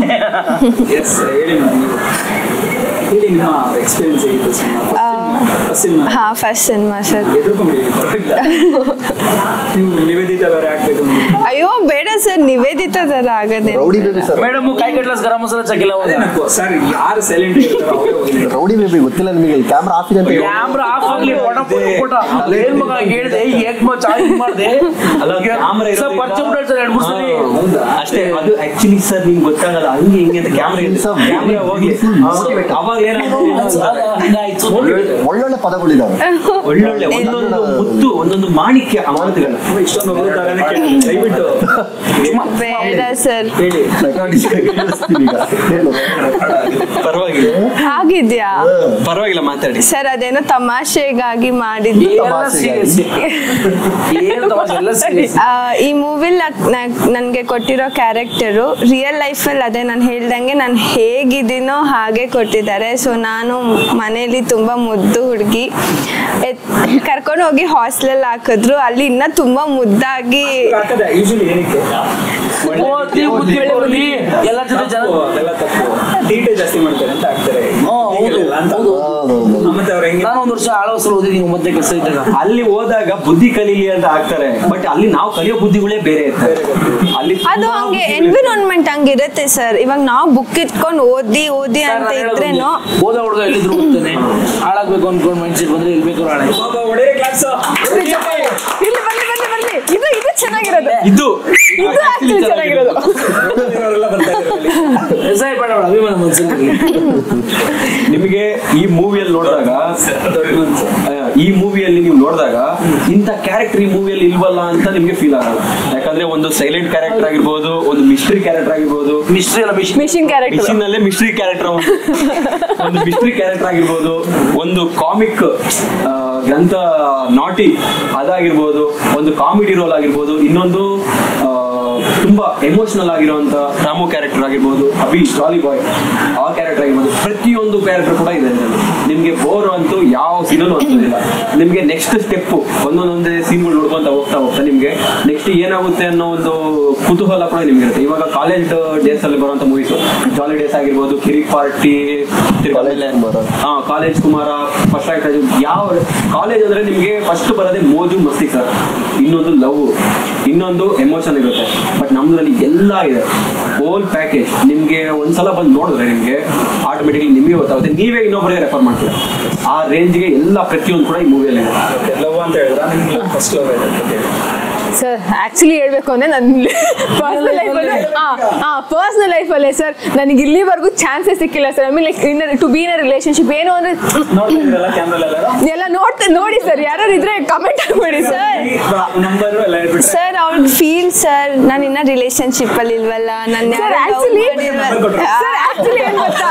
Speaker 1: ಎಸ್ ಹೇಳಿ madam ನೀವು. ಹೇಳಿ ನಿಮ್ಮ ಎಕ್ಸ್ಪೀರಿಯನ್ಸ್ ಹೇಗಿತ್ತು ಸಿನಿಮಾ ಫಸ್ಟ್ ಸಿನಿಮಾ
Speaker 5: ಹಾ ಫಸ್ಟ್ ಸಿನಿಮಾ ಸರ್
Speaker 1: ಎದುರ್ಕೊಂಬಿಡಿ ಪರವಾಗಿಲ್ಲ ನೀವು ನಿವೇದಿತ ಬೇರೆ ಆಗ್ಬೇಕು ಅಂತ.
Speaker 5: ಅಯ್ಯೋ ಬೇಡ ಸರ್ ನಿವೇದಿತ ತರ ಆಗದೆ
Speaker 3: ರೌಡಿ ಬೇಬಿ ಸರ್
Speaker 2: ಮೇಡಮ್ ಕೈ ಕಟ್ಲಾಸ್ ಗರಂ ಮಸಾಲ ಚಕಿಲ್ಲ
Speaker 1: ಅದೇ ನಕ್ಕು ಸರ್ ಯಾರು ಸೈಲೆಂಟ್ ಇರ್ತಾರೋ ಅವರೇ ಹೋಗಿ
Speaker 3: ರೌಡಿ ಬೇಬಿ ಗೊತ್ತಿಲ್ಲ ನಿಮಗೆ ಕ್ಯಾಮ್ರಾ ಆಫ್ ಇದೆ ಅಂತ ಹೇಳಿ.
Speaker 2: ಕ್ಯಾಮ್ರಾ ಆಫ್ ಆಗ್ಲಿ ಕೊಡ ಕೊಟ್ಟ ಏನ್ ಮಗ ಹೇಳ್ದೆ ಹೇಗ್ ಚಾರ್ಜ್ ಮಾಡ್ದೆ
Speaker 4: ಅಲ್ಲ, camera ಇರೋದ್ರಿಂದ-
Speaker 2: ಸರ್ ಪರಿಚಯ ಮಾಡ್ತಾರೆ ಸರ್ ಎರಡು ಮೂರು ಸಲ
Speaker 1: ಹೌದಾ
Speaker 4: ಅಷ್ಟೇ ಅದು ಆಕ್ಚುಲಿ ಸರ್ ನಿಮ್ಗೆ ಗೊತ್ತಾಗಲ್ಲ ಹಂಗೆ ಹಿಂಗೆ ಅಂತ ಕ್ಯಾಮ್ರಾ
Speaker 3: It's a
Speaker 4: ಕ್ಯಾಮ್ರಾ ಹೋಗಿ
Speaker 3: motivate.
Speaker 4: ಅವಾಗ ಏನಾಯ್ತು
Speaker 2: ಹಿಂಗಾಯ್ತು
Speaker 3: ಒಳ್ಳೊಳ್ಳೆ ಪದಗಳಿದಾವೆ
Speaker 4: ಒಳ್ಳೊಳ್ಳೆ ಒಂದೊಂದು ಮುತ್ತು ಒಂದೊಂದು ಮಾಣಿಕ್ಯ ಆ ಮಾತುಗಳು
Speaker 1: ಇಷ್ಟೊಂದು ಹೋಗುತ್ತಾಗನೆ ಕೇಳಿ ದಯವಿಟ್ಟು
Speaker 5: ಬೇಡ ಸರ್
Speaker 1: ಹೇಳಿ
Speaker 3: ಕೇಳಿಸ್ತೀವಿ ಈಗ. ಹೇಳು.
Speaker 4: ಪರವಾಗಿಲ್ಲ
Speaker 5: ಆಗಿದ್ಯಾ
Speaker 4: ಪರವಾಗಿಲ್ಲ ಮಾತಾಡಿ
Speaker 5: ಸರ್ ಅದೇನೋ ತಮಾಷೆಗಾಗಿ ಮಾಡಿದ್ದು
Speaker 2: ಎಲ್ಲ ಸೀರಿಯಸ್ ಏನು ತಮಾಷೆ ಎಲ್ಲ ಸೀರಿಯಸ್
Speaker 5: ಆ, ಈ ಮೂವಿಲ್ ನನಗೆ ಕೊಟ್ಟಿರೋ ಕ್ಯಾರೆಕ್ಟರು ರಿಯಲ್ ಲೈಫಲ್ಲಿ ಅದೇ ನಾನು ಹೇಳ್ದಂಗೆ ನಾನು ಹೇಗಿದ್ದೀನೋ ಹಾಗೆ ಕೊಟ್ಟಿದ್ದಾರೆ ಸೊ ನಾನು ಮನೇಲಿ ತುಂಬ ಮುದ್ದು ಹುಡುಗಿ ಕರ್ಕೊಂಡು ಹೋಗಿ ಹಾಸ್ಟೆಲ್ ಹಾಕಿದ್ರು ಅಲ್ಲಿ ಇನ್ನೂ ತುಂಬ ಮುದ್ದಾಗಿ
Speaker 1: ಹಾಕದೆ ಯೂಶಲಿ ಏನಕ್ಕೆ
Speaker 2: ಓದಿ ಬುದ್ಧಿ ಬರಲಿ ಎಲ್ಲ ಜೊತೆ ಜನ
Speaker 1: ತಪ್ಪು, ಅದೆಲ್ಲ ತಪ್ಪು ತೀಟೆ ಜಾಸ್ತಿ ಮಾಡ್ತಾರೆ ಅಂತ ಆಗ್ತಾರೆ
Speaker 2: ಹ್ಮ್, ಹೌದು,
Speaker 1: ಹೀಗೆಲ್ಲ ಅಂತ.
Speaker 2: ಹೌದು.
Speaker 3: ಹೌದೌದು.
Speaker 1: ಮತ್ತೆ ಅವ್ರು ಹೆಂಗೆ
Speaker 2: ನಾನು ಒಂದು ವರ್ಷ ಆಳವಸರ ಓದಿದ್ದೀನಿ ಒಂಬತ್ತನೇ ಕೆಲಸ ಇದ್ದಾಗ
Speaker 4: ಅಲ್ಲಿ ಹೋದಾಗ ಬುದ್ಧಿ ಕಲೀಲಿ ಅಂತ ಆಗ್ತಾರೆ ಬಟ್ ಅಲ್ಲಿ ನಾವು ಕಲಿಯೋ ಬುದ್ಧಿಗಳೇ ಬೇರೆ ಇರ್ತಾರೆ ಅಲ್ಲಿ
Speaker 5: ಅದು
Speaker 4: ತುಂಬಾ
Speaker 5: ಹಂಗೆ
Speaker 4: ಬುದ್ಧಿಗಳಿರುತ್ತೆ.
Speaker 5: ಎನ್ವಿರಾನ್ಮೆಂಟ್ ಹಂಗಿರುತ್ತೆ ಸರ್ ಇವಾಗ ನಾವು ಬುಕ್ ಇಟ್ಕೊಂಡು ಓದಿ ಓದಿ
Speaker 2: ಸರ್,
Speaker 5: ಅಂತ
Speaker 2: ನಾನ್ ಹೇಳೋದು
Speaker 5: ಇದ್ರೇನು
Speaker 2: ಒಂದೇ. ಓದೋ ಹುಡುಗ ಎಲ್ಲಿದ್ರು ಹೋಗ್ತಾನೆ ಹಾಳಾಗ್ಬೇಕು ಅನ್ಕೊಂಡು ಮೈಂಡ್ ಬಂದ್ರೆ ಎಲ್ಲಿ ಬೇಕಾದ್ರೂ ಹಾಳಾಗಿ
Speaker 1: ಬಾಬಾ ಒಡೆಯ ಕ್ಲಾಸ್
Speaker 6: ಇಲ್ಲಿ ಬರ್ಲಿ ಬರ್ಲಿ ಬರ್ಲಿ ಇದು ಇದು ಚೆನ್ನಾಗಿರೋದು
Speaker 4: ಇದು
Speaker 6: ಇದು actually ಚೆನ್ನಾಗಿರೋದು
Speaker 1: ಬರ್ತಾ ಇದ್ದಾರೆ
Speaker 2: ವ್ಯವಸಾಯ ಬೇಡ ಬೇಡ, ಅಭಿಮಾನ ಮನ್ಸಲ್ಲಿ
Speaker 4: ನಿಮಗೆ ಈ ಮೂವಿಯಲ್ಲಿ ನೋಡಿದಾಗ ಈ ಮೂವಿಯಲ್ಲಿ ನೀವು ನೋಡಿದಾಗ ಇಂಥ ಕ್ಯಾರೆಕ್ಟರ್ ಈ ಮೂವಿಯಲ್ಲಿ ಇಲ್ವಲ್ಲ ಅಂತ ನಿಮ್ಗೆ ಫೀಲ್ ಆಗಲ್ಲ ಯಾಕಂದ್ರೆ ಒಂದು ಸೈಲೆಂಟ್ ಕ್ಯಾರೆಕ್ಟರ್ ಆಗಿರ್ಬೋದು ಒಂದು ಮಿಸ್ಟ್ರಿ ಕ್ಯಾರೆಕ್ಟರ್ ಆಗಿರ್ಬೋದು
Speaker 2: ಮಿಸ್ಟ್ರಿ ಅಲ್ಲ ಮಿಸ್ಟ್ರಿ
Speaker 6: ಮಿಷಿನ್ ಕ್ಯಾರೆಕ್ಟರ್
Speaker 4: ಮಿಷಿನ್ ಅಲ್ಲೇ ಮಿಸ್ಟ್ರಿ ಕ್ಯಾರೆಕ್ಟರ್ ಒಂದು ಮಿಸ್ಟ್ರಿ ಕ್ಯಾರೆಕ್ಟರ್ ಆಗಿರ್ಬೋದು ಒಂದು ಕಾಮಿಕ್ ಗ್ರಂಥ ನಾಟಿ ಅದಾಗಿರ್ಬೋದು ಒಂದು ಕಾಮಿಡಿ ರೋಲ್ ಆಗಿರ್ಬೋದು ಇನ್ನೊಂದು ಆ, ತುಂಬಾ ಎಮೋಷನಲ್ ಆಗಿರುವಂತ ರಾಮು ಕ್ಯಾರೆಕ್ಟರ್ ಆಗಿರ್ಬೋದು ಅಭಿ ಜಾಲಿ ಬಾಯ್ ಆ ಕ್ಯಾರೆಕ್ಟರ್ ಆಗಿರ್ಬೋದು ಪ್ರತಿಯೊಂದು ಕ್ಯಾರೆಕ್ಟರ್ ಕೂಡ ಇದೆ ಇದರಲ್ಲಿ ನಿಮ್ಗೆ ಬೋರ್ ಅಂತೂ ಯಾವ ಸೀನಲ್ಲೂ ಅನ್ಸೋದಿಲ್ಲ ನಿಮ್ಗೆ ನೆಕ್ಸ್ಟ್ ಸ್ಟೆಪ್ ಒಂದೊಂದೊಂದೇ ಸೀನ್ಗಳು ನೋಡ್ಕೊಂತ ಹೋಗ್ತಾ ಹೋಗ್ತಾ ನಿಮ್ಗೆ ನೆಕ್ಸ್ಟ್ ಏನಾಗುತ್ತೆ ಅನ್ನೋ ಒಂದು ಕುತೂಹಲ ಕೂಡ ನಿಮ್ಗೆ ಇರುತ್ತೆ ಇವಾಗ ಕಾಲೇಜ್ ಡೇಸ್ ಅಲ್ಲಿ ಬರುವಂತ ಮೂವೀಸ್ ಜಾಲಿ ಡೇಸ್ ಆಗಿರ್ಬೋದು ಕಿರಿಕ್ ಪಾರ್ಟಿ
Speaker 3: College ಕುಮಾರ.
Speaker 4: ಹಾ ಕಾಲೇಜ್ ಕುಮಾರ ಫಸ್ಟ್ ಆಕ್ಟ್ ಯಾವ ಕಾಲೇಜ್ ಅಂದ್ರೆ ನಿಮ್ಗೆ ಫಸ್ಟ್ ಬರೋದೇ ಮೋಜು ಮಸ್ತಿ ಸರ್ ಇನ್ನೊಂದು ಲವ್ ಇನ್ನೊಂದು ಎಮೋಷನ್ ಇರುತ್ತೆ ಬಟ್ ನಮ್ದ್ರಲ್ಲಿ ಎಲ್ಲ ಇದೆ ಹೋಲ್ ಪ್ಯಾಕೇಜ್ ನಿಮ್ಗೆ ಒಂದ್ಸಲ ಬಂದು ನೋಡಿದ್ರೆ ನಿಮ್ಗೆ ಆಟೋಮೆಟಿಕ್ಲಿ ನಿಮಗೆ ಗೊತ್ತಾಗುತ್ತೆ ನೀವೇ ಇನ್ನೊಬ್ಬರಿಗೆ ರೆಫರ್ ಮಾಡ್ತೀರಾ ಆ ರೇಂಜ್ಗೆ ಎಲ್ಲ ಪ್ರತಿಯೊಂದು ಕೂಡ ಈ ಮೂವಿಯಲ್ಲಿ ಇದೆ
Speaker 1: ಲವ್ ಅಂತ ಹೇಳಿದ್ರೆ ನಿಮ್ಗೆ ಫಸ್ಟ್ ಲವ್ ಇದೆ
Speaker 6: ಸರ್ ಆಕ್ಚುಲಿ ಹೇಳ್ಬೇಕು ಅಂದ್ರೆ ನನ್ನ ಪರ್ಸನಲ್ ಲೈಫಲ್ಲಿ ಹಾ ಪರ್ಸನಲ್ ಲೈಫಲ್ಲೇ ಸರ್ ನನಗೆ ಇಲ್ಲಿವರೆಗೂ ಚಾನ್ಸೇ ಸಿಕ್ಕಿಲ್ಲ sir I mean like in to be in relationship ಏನು ಅಂದ್ರೆ
Speaker 1: ನೋಡ್ತಾ ಇದ್ರಲ್ಲ ಕ್ಯಾಮ್ರಲ್ಲೆಲ್ಲ
Speaker 6: ಎಲ್ಲ ನೋಡ್ತಾ ನೋಡಿ ಸರ್ ಯಾರು ಇದ್ರೆ ಕಮೆಂಟ್ ಮಾಡಿ ಸರ್
Speaker 1: ನಂಬರ್ ಎಲ್ಲ ಹೇಳ್ಬಿಟ್ರೆ
Speaker 5: ಸರ್ ಅವ್ಳಿಗೆ ಫೀಲ್ ಸರ್ ನಾನು ಇನ್ನ ರಿಲೇಶನ್ಶಿಪ್ ಅಲ್ಲಿ ಇಲ್ವಲ್ಲ ನನ್ನ
Speaker 6: ಸರ್ ಆಕ್ಚುಲಿ ಸರ್ ಆಕ್ಚುಲಿ ಏನ್ ಗೊತ್ತಾ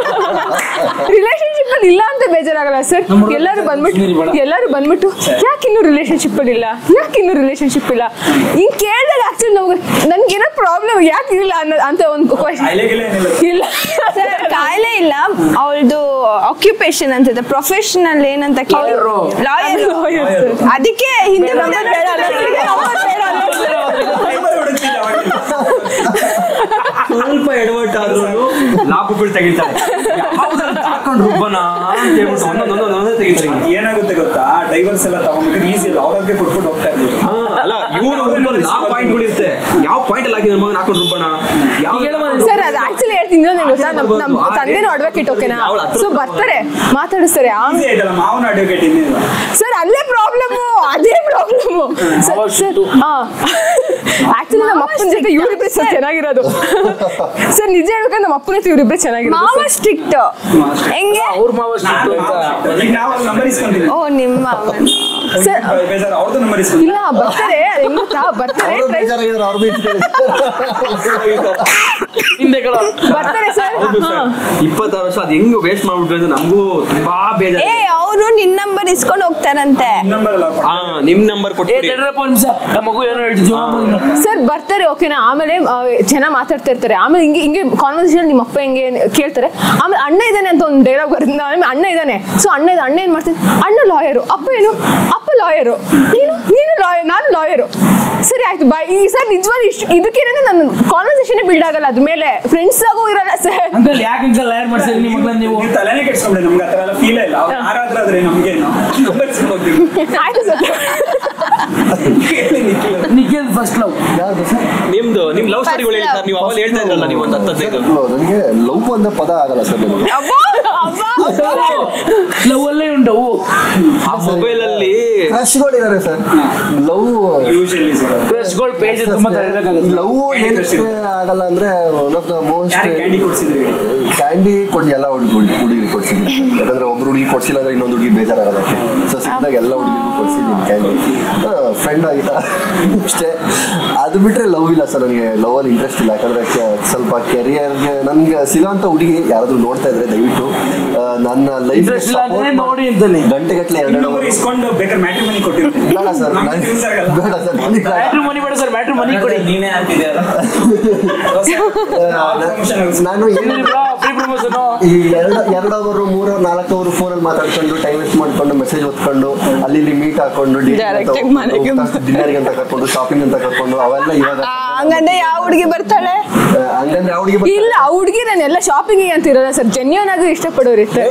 Speaker 6: ರಿಲೇಶನ್ಶಿಪ್ ಅಲ್ಲಿ ಇಲ್ಲ ಅಂತ ಬೇಜಾರಾಗಲ್ಲ ಸರ್ ಎಲ್ಲರೂ ಬಂದ್ಬಿಟ್ಟು ಎಲ್ಲರೂ ಬಂದ್ಬಿಟ್ಟು ಯಾಕೆ ಇನ್ನು ರಿಲೇಶನ್ಶಿಪ್ ಅಲ್ಲಿ ಇಲ್ಲ ಯಾಕೆ ಇನ್ನು ರಿಲೇಶನ್ಶಿಪ್ ಇಲ್ಲ ಹಿಂಗ್ ಕೇಳಿದಾಗ ಆಕ್ಚುಲಿ ನಮ್ಗೆ ನನ್ಗೇನೋ ಪ್ರಾಬ್ಲಮ್ ಯಾಕೆ ಇಲ್ಲ ಅನ್ನೋ ಅಂತ ಒಂದು ಕ್ವಶನ್
Speaker 1: ಕಾಯಿಲೆಗಿಲ್ಲ ಏನಿಲ್ಲ
Speaker 6: ಇಲ್ಲ
Speaker 5: ಸರ್ ಕಾಯಿಲೆ ಇಲ್ಲ ಅವಳದು ಆಕ್ಯುಪೇಷನ್ ಅಂತಿದೆ ಪ್ರೊಫೆಷನಲ್ ಏನಂತ
Speaker 2: Lawyer.
Speaker 5: Lawyer
Speaker 6: Lawyer, sir.
Speaker 5: ಅದಕ್ಕೆ ಹಿಂದೆ
Speaker 6: ನಂಬರ್ ಬೇಡ ಅಲ್ಲ sir, ನಂಬರ್ ಬೇಡ ಅಲ್ಲ sir.
Speaker 1: ನಂಬರ್ ಹುಡುಕ್ತಿಲ್ಲ ಅವಾಗಿಂದ.
Speaker 4: ಸ್ವಲ್ಪ ಎಡವಟ್ ಆದ್ರೂ ಲಾಭಗಳು ತೆಗಿತಾರೆ ಯಾವ್ದ್ರಲ್ಲಿ ಹಾಕೊಂಡು ರುಬ್ಬನ ಅಂತ ಹೇಳ್ಬಿಟ್ಟು ಒಂದೊಂದು ಒಂದೊಂದು ಒಂದೊಂದೇ ತೆಗಿತಾರೆ
Speaker 1: ಏನಾಗುತ್ತೆ ಗೊತ್ತಾ ಡೈವರ್ಸ್ ಎಲ್ಲ ತಗೊಂಡ್ಬಿಟ್ಟು ಈಸಿ ಇಲ್ಲ ಅವ್ರಿಗೆ ಕೊಟ್ಬಿಟ್ಟು ಹೋಗ್ತಾ ಇರ್ಬೋದು
Speaker 4: ಹಾ, ಅಲ್ಲ ಇವರು ಯಾವ ಪಾಯಿಂಟ್ಗಳು ಇರುತ್ತೆ ಯಾವ ಪಾಯಿಂಟ್ ಅಲ್ಲಿ ಹಾಕಿ ನನ್ನ ಮಗನ ಹಾಕೊಂಡು ರುಬ್ಬಣ ಯಾವ
Speaker 6: ಸರ್ ಅದು ಆಕ್ಚುಲಿ ಹೇಳ್ತೀನಿ ಇನ್ನೊಂದು ಗೊತ್ತಾ ನಮ್ ನಮ್ ತಂದೆನೂ ಅಡ್ವೊಕೇಟ್ ಓಕೆನಾ ಸೊ ಬರ್ತಾರೆ ಮಾತಾಡಿಸ್ತಾರೆ ಆಮೇಲೆ
Speaker 1: ಈಸಿ ಆಯ್ತಲ್ಲ ಮಾವನ ಅಡ್ವೊಕೇಟ್ ಇನ್ನೇನು
Speaker 6: ಸರ್ ಅಲ್ಲೇ ಪ್ರಾಬ್ಲಮ್ ಅದೇ ಪ್ರಾಬ್ಲಮ್ ಸರ್ ಹಾ ಆಕ್ಚುಲಿ ನಮ್ಮ ಅಪ್ಪನ ಜೊತೆ ಇವರಿಬ್ರೆ ಸರ್ ಚೆನ್ನಾಗಿರೋದು ಸರ್ ನಿಜ ಹೇಳ್ಬೇಕಂದ್ರೆ ನಮ್ಮ ಅಪ್ಪನ ಜೊತೆ ಇವರಿಬ್ರೆ ಚೆನ್ನಾಗಿರೋದು
Speaker 5: ಮಾವ ಸ್ಟ್ರಿಕ್ಟ್ ಹೆಂಗೆ
Speaker 2: ಅವ್ರ ಮಾವ ಸ್ಟ್ರಿಕ್ಟ್ ಅಂತ
Speaker 1: ಈಗ ನಾವು ನಂಬರ್ ಇಸ್ಕೊಂತೀವಿ
Speaker 5: ಓ ನಿಮ್ಮ ಅವನು.
Speaker 6: ಸರ್
Speaker 1: ಬೇಜಾರು ಅವ್ರದ್ದು ನಂಬರ್ ಇಸ್ಕೊಂತೀವಿ
Speaker 6: ಇಲ್ಲ ಬರ್ತಾರೆ ಅದು ಹೆಂಗ್ ಗೊತ್ತಾ ಬರ್ತಾರೆ
Speaker 3: ಅವರು
Speaker 6: try-
Speaker 3: ಬೇಜಾರಾಗಿದ್ರು ಅವ್ರು ಬೇಜಾರು
Speaker 2: ಹಿಂದೆ ಕಳ
Speaker 6: ಬರ್ತಾರೆ ಸರ್
Speaker 4: ಹೌದು
Speaker 6: ಹಾ
Speaker 4: ಸರ್ ಇಪ್ಪತ್ತಾರು ವರ್ಷ ಅದು ಹೆಂಗ್ ವೇಸ್ಟ್ ಮಾಡ್ಬಿಟ್ವಿ ಅಂತ ನಮಗೂ ತುಂಬಾ ಬೇಜಾರು
Speaker 5: ಏ ಅವರು ನಿನ್ ನಂಬರ್ ಇಸ್ಕೊಂಡು ಹೋಗ್ತಾರಂತೆ
Speaker 1: ನಂಬರ್ ಎಲ್ಲ
Speaker 4: ಹಾ ನಿಮ್ ನಂಬರ್
Speaker 2: ಏ
Speaker 4: ಕೊಟ್ಬಿಡಿ
Speaker 2: ತಡ್ರಪ್ಪ ಒಂದ್ ನಿಮಿಷ ನಮ್ಮ ಮಗು ಏನೋ ಹೇಳ್ತಿದ್ವಿ
Speaker 6: ಸರ್ ಬರ್ತಾರೆ ಓಕೆನಾ ಆಮೇಲೆ ಆ, ಚೆನ್ನಾಗ್ ಮಾತಾಡ್ತಾ ಇರ್ತಾರೆ ಆಮೇಲೆ ಹಿಂಗೆ ಹಿಂಗೆ ಕಾನ್ವರ್ಸೇಷನ್ ನಿಮ್ಮ ಅಪ್ಪ ಹೆಂಗೆ ಕೇಳ್ತಾರೆ ಆಮೇಲೆ ಅಣ್ಣ ಇದ್ದಾನೆ ಅಂತ ಒಂದು ಡೈಲಾಗ್ ಬರುತ್ತೆ ಆಮೇಲೆ ಅಣ್ಣ ಇದ್ದಾನೆ ಸೊ ಅಣ್ಣ ಇದೆ ಅಣ್ಣ ಏನ್ ಮಾಡ್ತೀನಿ ಅಣ್ಣ ಲಾಯರು ಅಪ್ಪ ಏನು ಅಪ್ಪ ಲಾಯರು ನೀನು ನೀನು ಲಾಯರ್ ನಾನು ಲಾಯರು ಸರಿ ಆಯ್ತು ಬಾಯ್ ಈ ಸರ್ ನಿಜವಾಗಿ ಇಷ್ಟು ಇದಕ್ಕೇನೆ ನನ್ನ ಕಾನ್ವರ್ಸೇಷನ್ ಬಿಲ್ಡ್ ಆಗಲ್ಲ ಅದ್ರ ಮೇಲೆ ಫ್ರೆಂಡ್ಸ್ ಆಗೋ ಇರಲ್ಲ ಸರ್
Speaker 2: ಅಂಕಲ್ ಯಾಕೆ ಅಂಕಲ್ ಲಾಯರ್ ಮಾಡ್ತೀರಿ ನಿಮ್ಮ ಮಗಳನ್ನ ನೀವು
Speaker 1: ನೀವು ತಲೆನೇ ಕೆಡ್ಸ್ಕೊಂಡ್ರೆ ನಮ್ಗೆ ಆ ಥರ ಎಲ್ಲ ಫೀಲ್ ಇಲ್ಲ ಅವ್ರು ಯಾರಾದ್ರಾದ್ರೆ ನಮ್ಗೇನು ನಂಬರ್ ಇಸ್ಕೊಂಡು ಹೋಗ್ತೀವಿ
Speaker 6: ಆಯ್ತು ಸರ್
Speaker 1: ಕೇಳಿ ನಿಖಿಲ್
Speaker 2: ನಿಖಿಲ್ ಫಸ್ಟ್ ಲವ್
Speaker 3: ಯಾವ್ದು ಸರ್
Speaker 4: ನಿಮ್ದು ನಿಮ್ ಲವ್ ಸ್ಟೋರಿಗಳು ಹೇಳಿ ಸರ್ ನೀವು ಅವಾಗ ಹೇಳ್ತಾ ಇದ್ರಲ್ಲ ನೀವು ಒಂದು ಹತ್ತೈದು
Speaker 3: ನನಗೆ ಲವ್ ಅನ್ನೋ ಪದ ಆಗಲ್ಲ ಸರ್ ನನಗೆ
Speaker 2: ಲವ್ ಅಲ್ಲೇ ಉಂಟು ಅವು
Speaker 4: ಆ ಮೊಬೈಲ್ ಅಲ್ಲಿ
Speaker 3: ಕ್ರಶ್ಗಳಿದ್ದಾರೆ ಸರ್ ಲವ್
Speaker 1: ಯೂಶಲಿ ಸರ್
Speaker 2: ಫ್ರೆಶ್ಗಳು ಪೇಜ್ ತುಂಬಾ ತರಬೇಕಾಗುತ್ತೆ
Speaker 3: ಲವ್ ಏನಕ್ಕೆ ಆಗಲ್ಲ ಅಂದ್ರೆ ಒನ್ ಆಫ್ ದ ಮೋಸ್ಟ್
Speaker 1: ಯಾರಿಗೆ ಕ್ಯಾಂಡಿ ಕೊಡ್ಸಿದ್ರಿ
Speaker 3: ಕ್ಯಾಂಡಿ ಕೊಡಿ ಎಲ್ಲ ಹುಡುಗಿ ಹುಡುಗಿ ಕೊಡ್ಸಿದ್ದೀನಿ ಯಾಕಂದ್ರೆ ಒಬ್ರು ಹುಡುಗಿ ಕೊಡ್ಸಿಲ್ಲ ಅಂದ್ರೆ ಇನ್ನೊಂದು ಹುಡುಗಿ ಬೇಜಾರಾಗಲ್ಲ ಸೊ ಸಿಕ್ಕಿದಾಗ ಎಲ್ಲ ಹುಡುಗಿಗೂ ಕೊಡ್ಸಿದ್ದೀನಿ ಕ್ಯಾಂಡಿ ಫ್ರೆಂಡ್ ಆಯ್ತಾ ಅಷ್ಟೇ ಅದು ಬಿಟ್ರೆ ಲವ್ ಇಲ್ಲ ಸರ್ ನನಗೆ ಲವ್ ಅಲ್ಲಿ ಇಂಟ್ರೆಸ್ಟ್ ಇಲ್ಲ ಯಾಕಂದ್ರೆ ಕೆ- ಸ್ವಲ್ಪ ಕೆರಿಯರ್ಗೆ ನನ್ಗೆ ಸಿಗೋಂಥ ಹುಡುಗಿ ಯಾರಾದ್ರೂ ನೋಡ್ತಾ ಇದ್ರೆ ದಯವಿಟ್ಟು ಆ, ನನ್ನ ಲೈಫ್
Speaker 2: Interest ಇಲ್ಲ ಅಂದ್ರೆ ನೋಡಿ ಅಂತಾನೆ.
Speaker 3: ಗಂಟೆಗಟ್ಟಲೆ ಎರಡು
Speaker 1: ನಂಬರ್ ಇಸ್ಕೊಂಡು ಬೇಕಾದ್ರೆ ಮ್ಯಾಟ್ರಿಮನಿ ಕೊಟ್ಟಿರ್ತೀನಿ
Speaker 3: ಬೇಡ ಸರ್
Speaker 1: ನಮ್ಗೆ ಯೂಸ್ ಆಗಲ್ಲ
Speaker 3: ಬೇಡ ಸರ್ ನನಗೆ ಬೇಡ.
Speaker 2: ಬ್ಯಾಟ್ರಿ ಮನಿ ಬೇಡ ಸರ್ ಬ್ಯಾಟ್ರಿ ಮನಿ ಕೊಡಿ
Speaker 1: ನೀನೇ ಅಂತಿದ್ಯಾರ
Speaker 3: ನಾನು ಏನು
Speaker 2: ಫ್ರೀ ಪ್ರಮೋಷನ್
Speaker 3: ಈ ಎರಡು ಎರಡು ಅವರು ಮೂರು ನಾಲ್ಕು ಅವರು ಫೋನಲ್ಲಿ ಮಾತಾಡ್ಕೊಂಡು ಟೈಮ್ ವೇಸ್ಟ್ ಮಾಡ್ಕೊಂಡು ಮೆಸೇಜ್ ಓದ್ಕೊಂಡು ಅಲ್ಲಿ ಇಲ್ಲಿ ಮೀಟ್ ಹಾಕೊಂಡು
Speaker 5: Direct ಆಗಿ ಮನೆಗೆ
Speaker 3: ಡಿನ್ನರ್ಗೆ ಅಂತ ಕರ್ಕೊಂಡು ಶಾಪಿಂಗ್ ಅಂತ ಕರ್ಕೊಂಡು ಅವೆಲ್ಲ ಇವಾಗ
Speaker 5: ಆ, ಹಂಗಂದ್ರೆ ಯಾವ ಹುಡುಗಿ ಬರ್ತಾಳೆ
Speaker 3: ಆ, ಹಂಗಂದ್ರೆ ಅವ್ರಿಗೆ
Speaker 6: ಇಲ್ಲ ಆ ಹುಡುಗಿ ನಾನು ಎಲ್ಲ ಶಾಪಿಂಗ್ ಅಂತ ಇರಲ್ಲ ಸರ್ ಜೆನ್ಯೂನ್ ಆಗಿ ಇಷ್ಟಪಡೋರು ಇರ್ತಾರೆ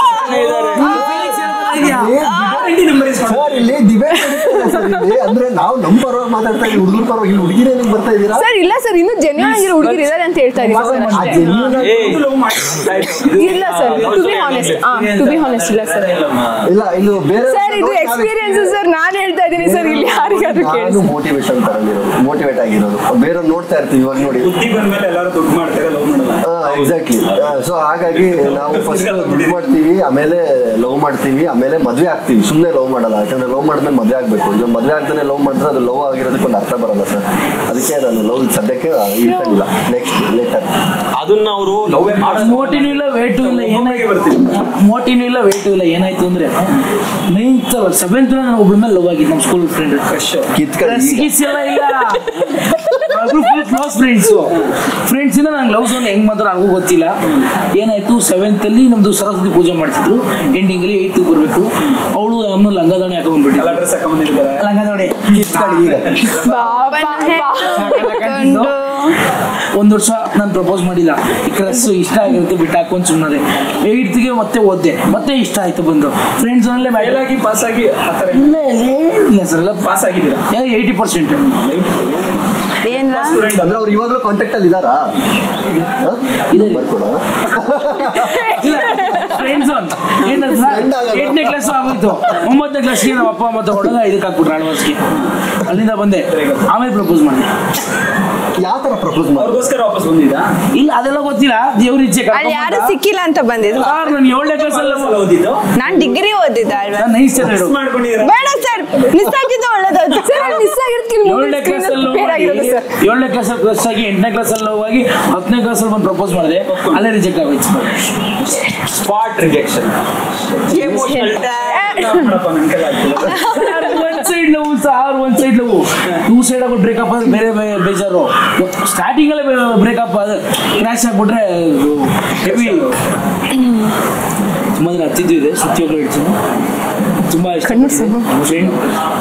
Speaker 1: ನಂಬರ್ ಇಸ್ಕೊಂಡು
Speaker 3: ಸರ್ ಇಲ್ಲಿ ಡಿಬೇಟ್ ಇಲ್ಲಿ ಅಂದ್ರೆ ನಾವು ನಮ್ಮ ಪರವಾಗಿ ಮಾತಾಡ್ತಾ ಇದ್ದೀವಿ ಹುಡುಗರ ಪರವಾಗಿ ಇಲ್ಲಿ ಹುಡುಗಿರೇ ಬರ್ತಾ ಇದ್ದೀರಾ
Speaker 6: ಸರ್ ಇಲ್ಲ ಸರ್ ಇನ್ನು ಜೆನ್ಯೂನ್ ಆಗಿರೋ ಹುಡುಗಿರು ಇದಾರೆ ಅಂತ ಹೇಳ್ತಾ ಇದೀನಿ ಸರ್
Speaker 3: ಆ
Speaker 6: ಅಷ್ಟೇ.
Speaker 3: genuine ಆಗಿ-
Speaker 4: ಏ
Speaker 1: ಲವ್ ಮಾಡಿ
Speaker 6: ಇಲ್ಲ sir to be honest to be honest ಇಲ್ಲ ಸರ್
Speaker 3: ಇಲ್ಲ ಇದು ಬೇರೆ
Speaker 6: ಸರ್ ಸರ್ ಇದು ಎಕ್ಸ್ಪೀರಿಯನ್ಸ್ ಸರ್ ನಾನು ಹೇಳ್ತಾ ಇದ್ದೀನಿ ಸರ್ ಇಲ್ಲಿ ಯಾರಿಗಾದ್ರೂ
Speaker 3: ನಾನು
Speaker 6: ಕೇಳಿಸಿ
Speaker 3: ಮೋಟಿವೇಶನ್ ತಗೊಂಡಿರೋದು ಮೋಟಿವೇಟ್ ಆಗಿರೋದು ಬೇರೆ ನೋಡ್ತಾ ಇರ್ತೀವಿ ಇವಾಗ ನೋಡಿ
Speaker 1: ಬುದ್ಧಿ ಬಂದ್ಮೇಲೆ ಎಲ್ಲರೂ ದುಡ್ಡು ಮಾಡ್ತಾರೆ ಲವ್ ಮಾಡಲ್ಲ
Speaker 3: ಎಕ್ಸಾಕ್ಟ್ಲಿ ಸೊ ಹಾಗಾಗಿ ನಾವು ಫಸ್ಟ್ ದುಡ್ಡು ಮಾಡ್ತೀವಿ ಆಮೇಲೆ ಲವ್ ಮಾಡ್ತೀವಿ ಆಮೇಲೆ ಮದ್ವೆ ಆಗ್ತೀವಿ ಸುಮ್ಮನೆ ಲವ್ ಮಾಡಲ್ಲ ಯಾಕಂದ್ರೆ ಲವ್ ಮಾಡಿದ್ಮೇಲೆ ಮದ್ವೆ ಆಗ್ಬೇಕು ಈಗ ಮದ್ವೆ ಆಗ್ತಾನೆ ಲವ್ ಮಾಡಿದ್ರೆ ಅದು ಲವ್ ಆಗಿರೋದಕ್ಕೆ ಒಂದು ಅರ್ಥ ಬರಲ್ಲ ಸರ್ ಅದಕ್ಕೆ ನಾನು ಲವ್ ಸದ್ಯಕ್ಕೆ ಇರ್ತಾನಿಲ್ಲ ನೆಕ್ಸ್ಟ್ ಲೇಟರ್
Speaker 4: ಅದನ್ನ ಅವರು ಲವ್
Speaker 2: ಮೋಟಿನೂ ಇಲ್ಲ ವೇಟು ಇಲ್ಲ
Speaker 1: ಒಬ್ಬೊಬ್ರಿಗೆ
Speaker 2: ಏನಾಯ್ತು
Speaker 1: ಬರ್ತೀವಿ.
Speaker 2: ಮೋಟಿನೂ ಇಲ್ಲ ವೇಟು ಇಲ್ಲ ಏನಾಯ್ತು ಅಂದ್ರೆ ನೈನ್ತ್ ಸೆವೆಂತ್ ನಾನು ಒಬ್ಬಳ ಮೇಲೆ ಲವ್ ಆಗಿದ್ದು ನಮ್ಮ ಸ್ಕೂಲ್ ಫ್ರೆಂಡ್
Speaker 3: ಕಿತ್ಕೊಳ್ಳಿ ಈಗ.
Speaker 2: ಕಿಸ್ ಎಲ್ಲ ಇಲ್ಲ ಫುಲ್ ಕ್ಲೋಸ್ ಫ್ರೆಂಡ್ಸ್ ಫ್ರೆಂಡ್ಸ್ ಇಂದ ನಂಗೆ ಲವ್ ಸೋನ್ ಹೆಂಗ್ ಮಾತ್ರ ನನಗೂ ಗೊತ್ತಿಲ್ಲ ಏನಾಯ್ತು ಸೆವೆಂತ್ ಅಲ್ಲಿ ನಮ್ದು ಸರಸ್ವತಿ ಪೂಜೆ ಮಾಡ್ತಿದ್ರು ಎಂಡಿಂಗ್ ಅಲ್ಲಿ ಏಯ್ತ್ ಬರ್ಬೇಕು ಅವಳು ನಮ್ಮ ಲಂಗದಾಣಿ
Speaker 1: ಎಲ್ಲ
Speaker 2: ಹಾಕೊಂಡ್ಬಿಟ್ಟಿಲ್ಲ
Speaker 1: ಡ್ರೆಸ್ ಹಾಕೊಂಡ್ಬಂದಿರ್ತಾರೆ
Speaker 2: ಲಂಗದಾಣಿ
Speaker 3: ಕಿತ್ಕೊಳ್ಳಿ ಈಗ
Speaker 5: ಹಾಕೊಂಡು
Speaker 2: ಒಂದ್ ವರ್ಷ ನಾನು ಪ್ರಪೋಸ್ ಮಾಡಿಲ್ಲ ಈ ಕ್ರಸ್ ಇಷ್ಟ ಆಗಿರುತ್ತೆ ಬಿಟ್ಟು ಹಾಕೊಂಡ್ ಸುಮ್ಮನೆ ಏಯ್ತ್ಗೆ ಮತ್ತೆ ಓದ್ದೆ ಮತ್ತೆ ಇಷ್ಟ ಆಯ್ತು ಬಂದು ಫ್ರೆಂಡ್ಸ್ ಅಲ್ಲೇ
Speaker 1: ಫೇಲ್ ಆಗಿ ಪಾಸ್ ಆಗಿ ಆ ಥರ
Speaker 2: ಇಲ್ಲ ಸರ್ ಎಲ್ಲ
Speaker 1: ಪಾಸ್ ಆಗಿದ್ದೀರಾ
Speaker 2: ಏಯ್ಟಿ ಪರ್ಸೆಂಟ್
Speaker 5: ಏನ್ರ
Speaker 1: ಸ್ಟೂಡೆಂಟ್
Speaker 3: ಅಂದ್ರೆ ಅವ್ರು ಇವಾಗಲೂ ಕಾಂಟ್ಯಾಕ್ಟ್ ಅಲ್ಲಿ ಇದಾರಾ
Speaker 2: ಇದೆ.
Speaker 3: ಬರ್ಕೊಡ
Speaker 2: ಫ್ರೆಂಡ್ಸ್ ಏನಂತ
Speaker 3: Friend ಆಗಲ್ಲ.
Speaker 2: ಎಂಟನೇ ಕ್ಲಾಸ್ ಆಗೋಯ್ತು ಒಂಬತ್ತನೇ ಕ್ಲಾಸ್ಗೆ ನಮ್ಮ ಅಪ್ಪ ಮತ್ತೆ ಹೊಡೆದ ಇದಕ್ಕೆ ಹಾಕ್ಬಿಟ್ರು ಅಡ್ವಾನ್ಸ್ಗೆ ಅಲ್ಲಿಂದ ಬಂದೆ ಆಮೇಲೆ ಪ್ರಪೋಸ್ ಮಾಡಿದೆ
Speaker 3: ಯಾವ ತರ ಪ್ರಪೋಸ್ ಮಾಡಿ
Speaker 1: ಅವ್ರಿಗೋಸ್ಕರ ವಾಪಸ್ ಬಂದಿದ್ದಾ
Speaker 2: ಇಲ್ಲ ಅದೆಲ್ಲ ಗೊತ್ತಿಲ್ಲ ದೇವ್ರ ಇಚ್ಛೆ
Speaker 5: ಅಲ್ಲಿ ಯಾರು ಸಿಕ್ಕಿಲ್ಲ ಅಂತ ಬಂದಿದ್ರು
Speaker 2: ನಾನು ಏಳನೇ ಕ್ಲಾಸ್
Speaker 1: ಸಲ
Speaker 2: ಅಲ್ಲ
Speaker 1: ಓದಿದ್ದು
Speaker 5: ನಾನ್ ಡಿಗ್ರಿ ಓದಿದ್ದೆ ಅಲ್ವಾ
Speaker 2: ನಾನು ನೈಸ್ ಸ್ಟ್ಯಾಂಡರ್ಡ್
Speaker 1: ಮಿಸ್ ಮಾಡ್ಕೊಂಡಿದ್ದೀರಾ
Speaker 5: ಬೇಡ ಸರ್ ಮಿಸ್ ಆಗಿದ್ದು ಒಳ್ಳೇದು
Speaker 6: ಸರ್ ಮಿಸ್ ಆಗಿರೋದಕ್ಕೆ
Speaker 2: ಏಳನೇ ಕ್ಲಾಸ್ ಅಲ್ಲಿ
Speaker 6: ಬೇರೆ ಆಗಿರೋದು ಸರ್
Speaker 2: ಏಳನೇ ಕ್ಲಾಸ್ ಅಲ್ಲಿ ಕ್ರಶ್ ಆಗಿ ಎಂಟನೇ ಕ್ಲಾಸ್ ಅಲ್ಲಿ love ಆಗಿ ಹತ್ತನೇ ಕ್ಲಾಸ್ ಅಲ್ಲಿ ಬಂದು ಪ್ರಪೋಸ್ ಮಾಡಿದೆ ಅಲ್ಲೇ ರಿಜೆಕ್ಟ್ ಆಗೋಯ್ತು
Speaker 4: ಸ್ಪಾಟ್ ರಿಜೆಕ್ಷನ್
Speaker 1: ಮಾಡಪ್ಪ ನನ್ ಕೈಲಿ ಆಗ್ತಿಲ್ಲ
Speaker 2: ಒಂದ್ ಸೈಡ್ ಲವ್ ಸಾರ್ ಒಂದ್ ಸೈಡ್ ಲವ್ ಟೂ ಸೈಡ್ ಆಗಿ ಬ್ರೇಕಪ್ ಆದ್ರೆ ಬೇರೆ ಬೇರೆ ಬೇಜಾರು ಸ್ಟಾರ್ಟಿಂಗ್ ಅಲ್ಲೇ ಬ್ರೇಕಪ್ ಆದ್ರೆ ಕ್ರಾಶ್ ಆಗ್ಬಿಟ್ರೆ ಹೆವಿ ತುಂಬಾ ದಿನ ಹತ್ತಿದ್ದು ಇದೆ ಸುತ್ತಿ ಹೋಗ್ಲು ಹೇಳ್ತೀನಿ ತುಂಬಾ ಇಷ್ಟ ಫ್ರೆಂಡ್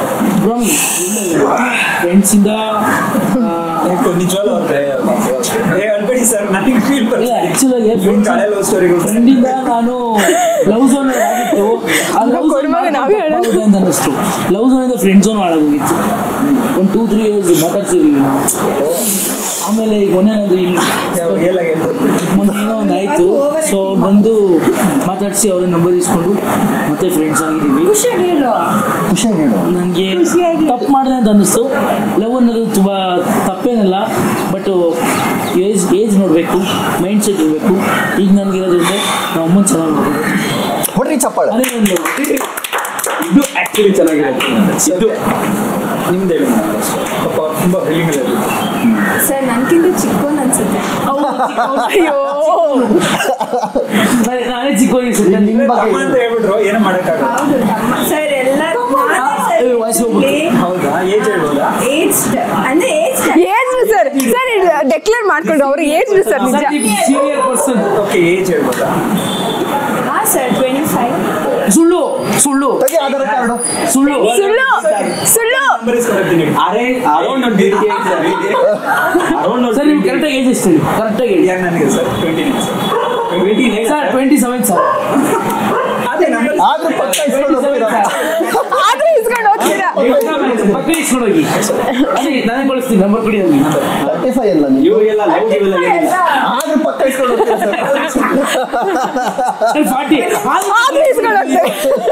Speaker 2: ಫ್ರೆಂಡ್ಸ್ ಇಂದ
Speaker 1: ಯಾಕೋ ನಿಜವಾಗ್ಲೂ ಅವ್ರ ಏ ಅನ್ಬೇಡಿ ಸರ್ ನನಗೆ ಫೀಲ್
Speaker 2: ಇಲ್ಲ
Speaker 1: ಬರ್ತದೆ
Speaker 2: ಆಕ್ಚುಲ್ ಆಗಿ
Speaker 1: ಇವ್ನ್ ಹಳೆ ಲವ್ ಸ್ಟೋರಿಗಳು
Speaker 2: ಫ್ರೆಂಡಿಂದ ನಾನು ಲವ್ ಝೋನ್ ಆಗಿತ್ತು ಆ ಲವ್
Speaker 6: ಕೊಡುವಾಗ ನಾವೇ ಹೇಳೋಣ.
Speaker 2: ಅಂತ ಅನ್ನಿಸ್ತು ಲವ್ ಝೋನ್ ಇಂದ ಫ್ರೆಂಡ್ ಝೋನ್ ಹಾಳಾಗೋಗಿತ್ತು ಒಂದು ಟೂ ತ್ರೀ ಇಯರ್ಸ್ ಮಾತಾಡ್ಸಿರ್ಲಿಲ್ಲ ನಾವು ಆಮೇಲೆ ಈಗ ಮೊನ್ನೆ ಇಲ್ಲಿ
Speaker 1: ಏಲಾಗೆ
Speaker 2: ಮೊನ್ನೆ ಏನೋ ಒಂದು ಆಯ್ತು ಸೊ ಬಂದು ಮಾತಾಡಿಸಿ ಅವ್ರ ನಂಬರ್ ಇಸ್ಕೊಂಡು ಮತ್ತೆ ಫ್ರೆಂಡ್ಸ್ ಆಗಿದ್ದೀವಿ
Speaker 3: ಖುಷಿಯಾಗಿ ಹೇಳು
Speaker 2: ನನಗೆ ತಪ್ಪು ಮಾಡಿದೆ ಅಂತ ಅನ್ನಿಸ್ತು ಲವ್ ಅನ್ನೋದು ತುಂಬ ತಪ್ಪೇನಲ್ಲ ಬಟ್ ಏಜ್ ಏಜ್ ನೋಡಬೇಕು ಮೈಂಡ್ ಸೆಟ್ ಇರಬೇಕು ಈಗ ನನಗಿರೋದ್ರಿಂದ ನಮ್ಮ ಅಮ್ಮನ ಚೆನ್ನಾಗಿ ನೋಡಬೇಕು
Speaker 3: ಹೊಡ್ರಿ ಚಪ್ಪಾಳೆ
Speaker 2: ಅದೇ ಒಂದು
Speaker 4: ಇದು ಆಕ್ಚುಲಿ ಚೆನ್ನಾಗಿರುತ್ತೆ ಇದು
Speaker 1: ನಿಮ್ದು ಹೇಳಿ ಪಾಪ ಅವ್ರು ತುಂಬಾ ಫೀಲಿಂಗ್ ಅಲ್ಲಿ
Speaker 5: ಸರ್ ನನ್ಕಿಂತ ಚಿಕ್ಕೋನ್ ಅನ್ಸುತ್ತೆ
Speaker 6: ಅಯ್ಯೋ
Speaker 2: ನಾನೇ- ನಾನೇ ಚಿಕ್ಕ ವಯಸ್ಸು
Speaker 3: ನಿಮ್ ಬಗ್ಗೆ
Speaker 1: ಅಮ್ಮ ಅಂತ ಹೇಳ್ಬಿಟ್ರು ಏನು ಮಾಡಕ್ಕಾಗಲ್ಲ
Speaker 5: ಹೌದು ತಮ್ಮ ಸರ್ ಎಲ್ಲ
Speaker 2: ವಾಯ್ಸ್ ಹೋಗ್ಬಿಟ್ಟು
Speaker 1: ಹೌದಾ ಏಜ್ ಹೇಳ್ಬೋದಾ
Speaker 5: ಏಜ್ ಅಂದ್ರೆ age
Speaker 6: age sir sir declare ಮಾಡ್ಕೊಂಡ್ರು ಅವ್ರು ಏಜ್ ಸರ್ ನಿಜ
Speaker 2: ಸೀನಿಯರ್ ಪರ್ಸನ್
Speaker 1: ಓಕೆ ಏಜ್ ಹೇಳ್ಬೋದಾ
Speaker 5: ಹಾ ಸರ್ ಟ್ವೆಂಟಿ ಫೈವ್
Speaker 2: ಸುಳ್ಳು ಸುಳ್ಳು
Speaker 3: ತೆಗಿ ಆಧಾರ್ ಕಾರ್ಡು
Speaker 2: ಸುಳ್ಳು
Speaker 6: ಸುಳ್ಳು ಸುಳ್ಳು
Speaker 1: ನಂಬರ್ ಇಸ್ಕೊಂಡಿರ್ತೀನಿ
Speaker 4: ಅರೇ ಅರೌಂಡ್ ಒಂದು ಅರೌಂಡ್
Speaker 2: ಸರ್ ನೀವು ಕರೆಕ್ಟಾಗಿ ಏಜ್ ಎಷ್ಟು ಹೇಳಿ ಕರೆಕ್ಟಾಗಿ ಹೇಳಿ
Speaker 1: ಯಾರು ನನಗೆ sir twenty
Speaker 4: twenty
Speaker 2: sir twenty seven sir
Speaker 1: ಅದೇ ನಂಬರ್
Speaker 3: ಆದ್ರೂ ಪಕ್ಕ ಇಸ್ಕೊಂಡು ಹೋಗ್ತೀರಾ
Speaker 6: ಆದ್ರೂ ಇಸ್ಕೊಂಡು ಹೋಗ್ತೀರಾ
Speaker 2: ಪಕ್ಕ ಇಸ್ಕೊಂಡು ಹೋಗಿ ಅದೇ ನಾನೇ ಕಳಿಸ್ತೀನಿ ನಂಬರ್ ಕೊಡಿ ನನಗೆ
Speaker 3: ತರ್ಟಿ ಫೈವ್ ಅಲ್ಲ ನೀವು
Speaker 4: ಇವರಿಗೆಲ್ಲ ಲವ್ ಇವೆಲ್ಲ ಏನಿಲ್ಲ
Speaker 3: ಆದ್ರೂ ಪಕ್ಕ ಇಸ್ಕೊಂಡು ಹೋಗ್ತೀರಾ ಸರ್
Speaker 2: ಫಾರ್ಟಿ
Speaker 6: ಆದ್ರೂ ಇಸ್ಕೊಂಡು ಹೋಗ್ತಾರೆ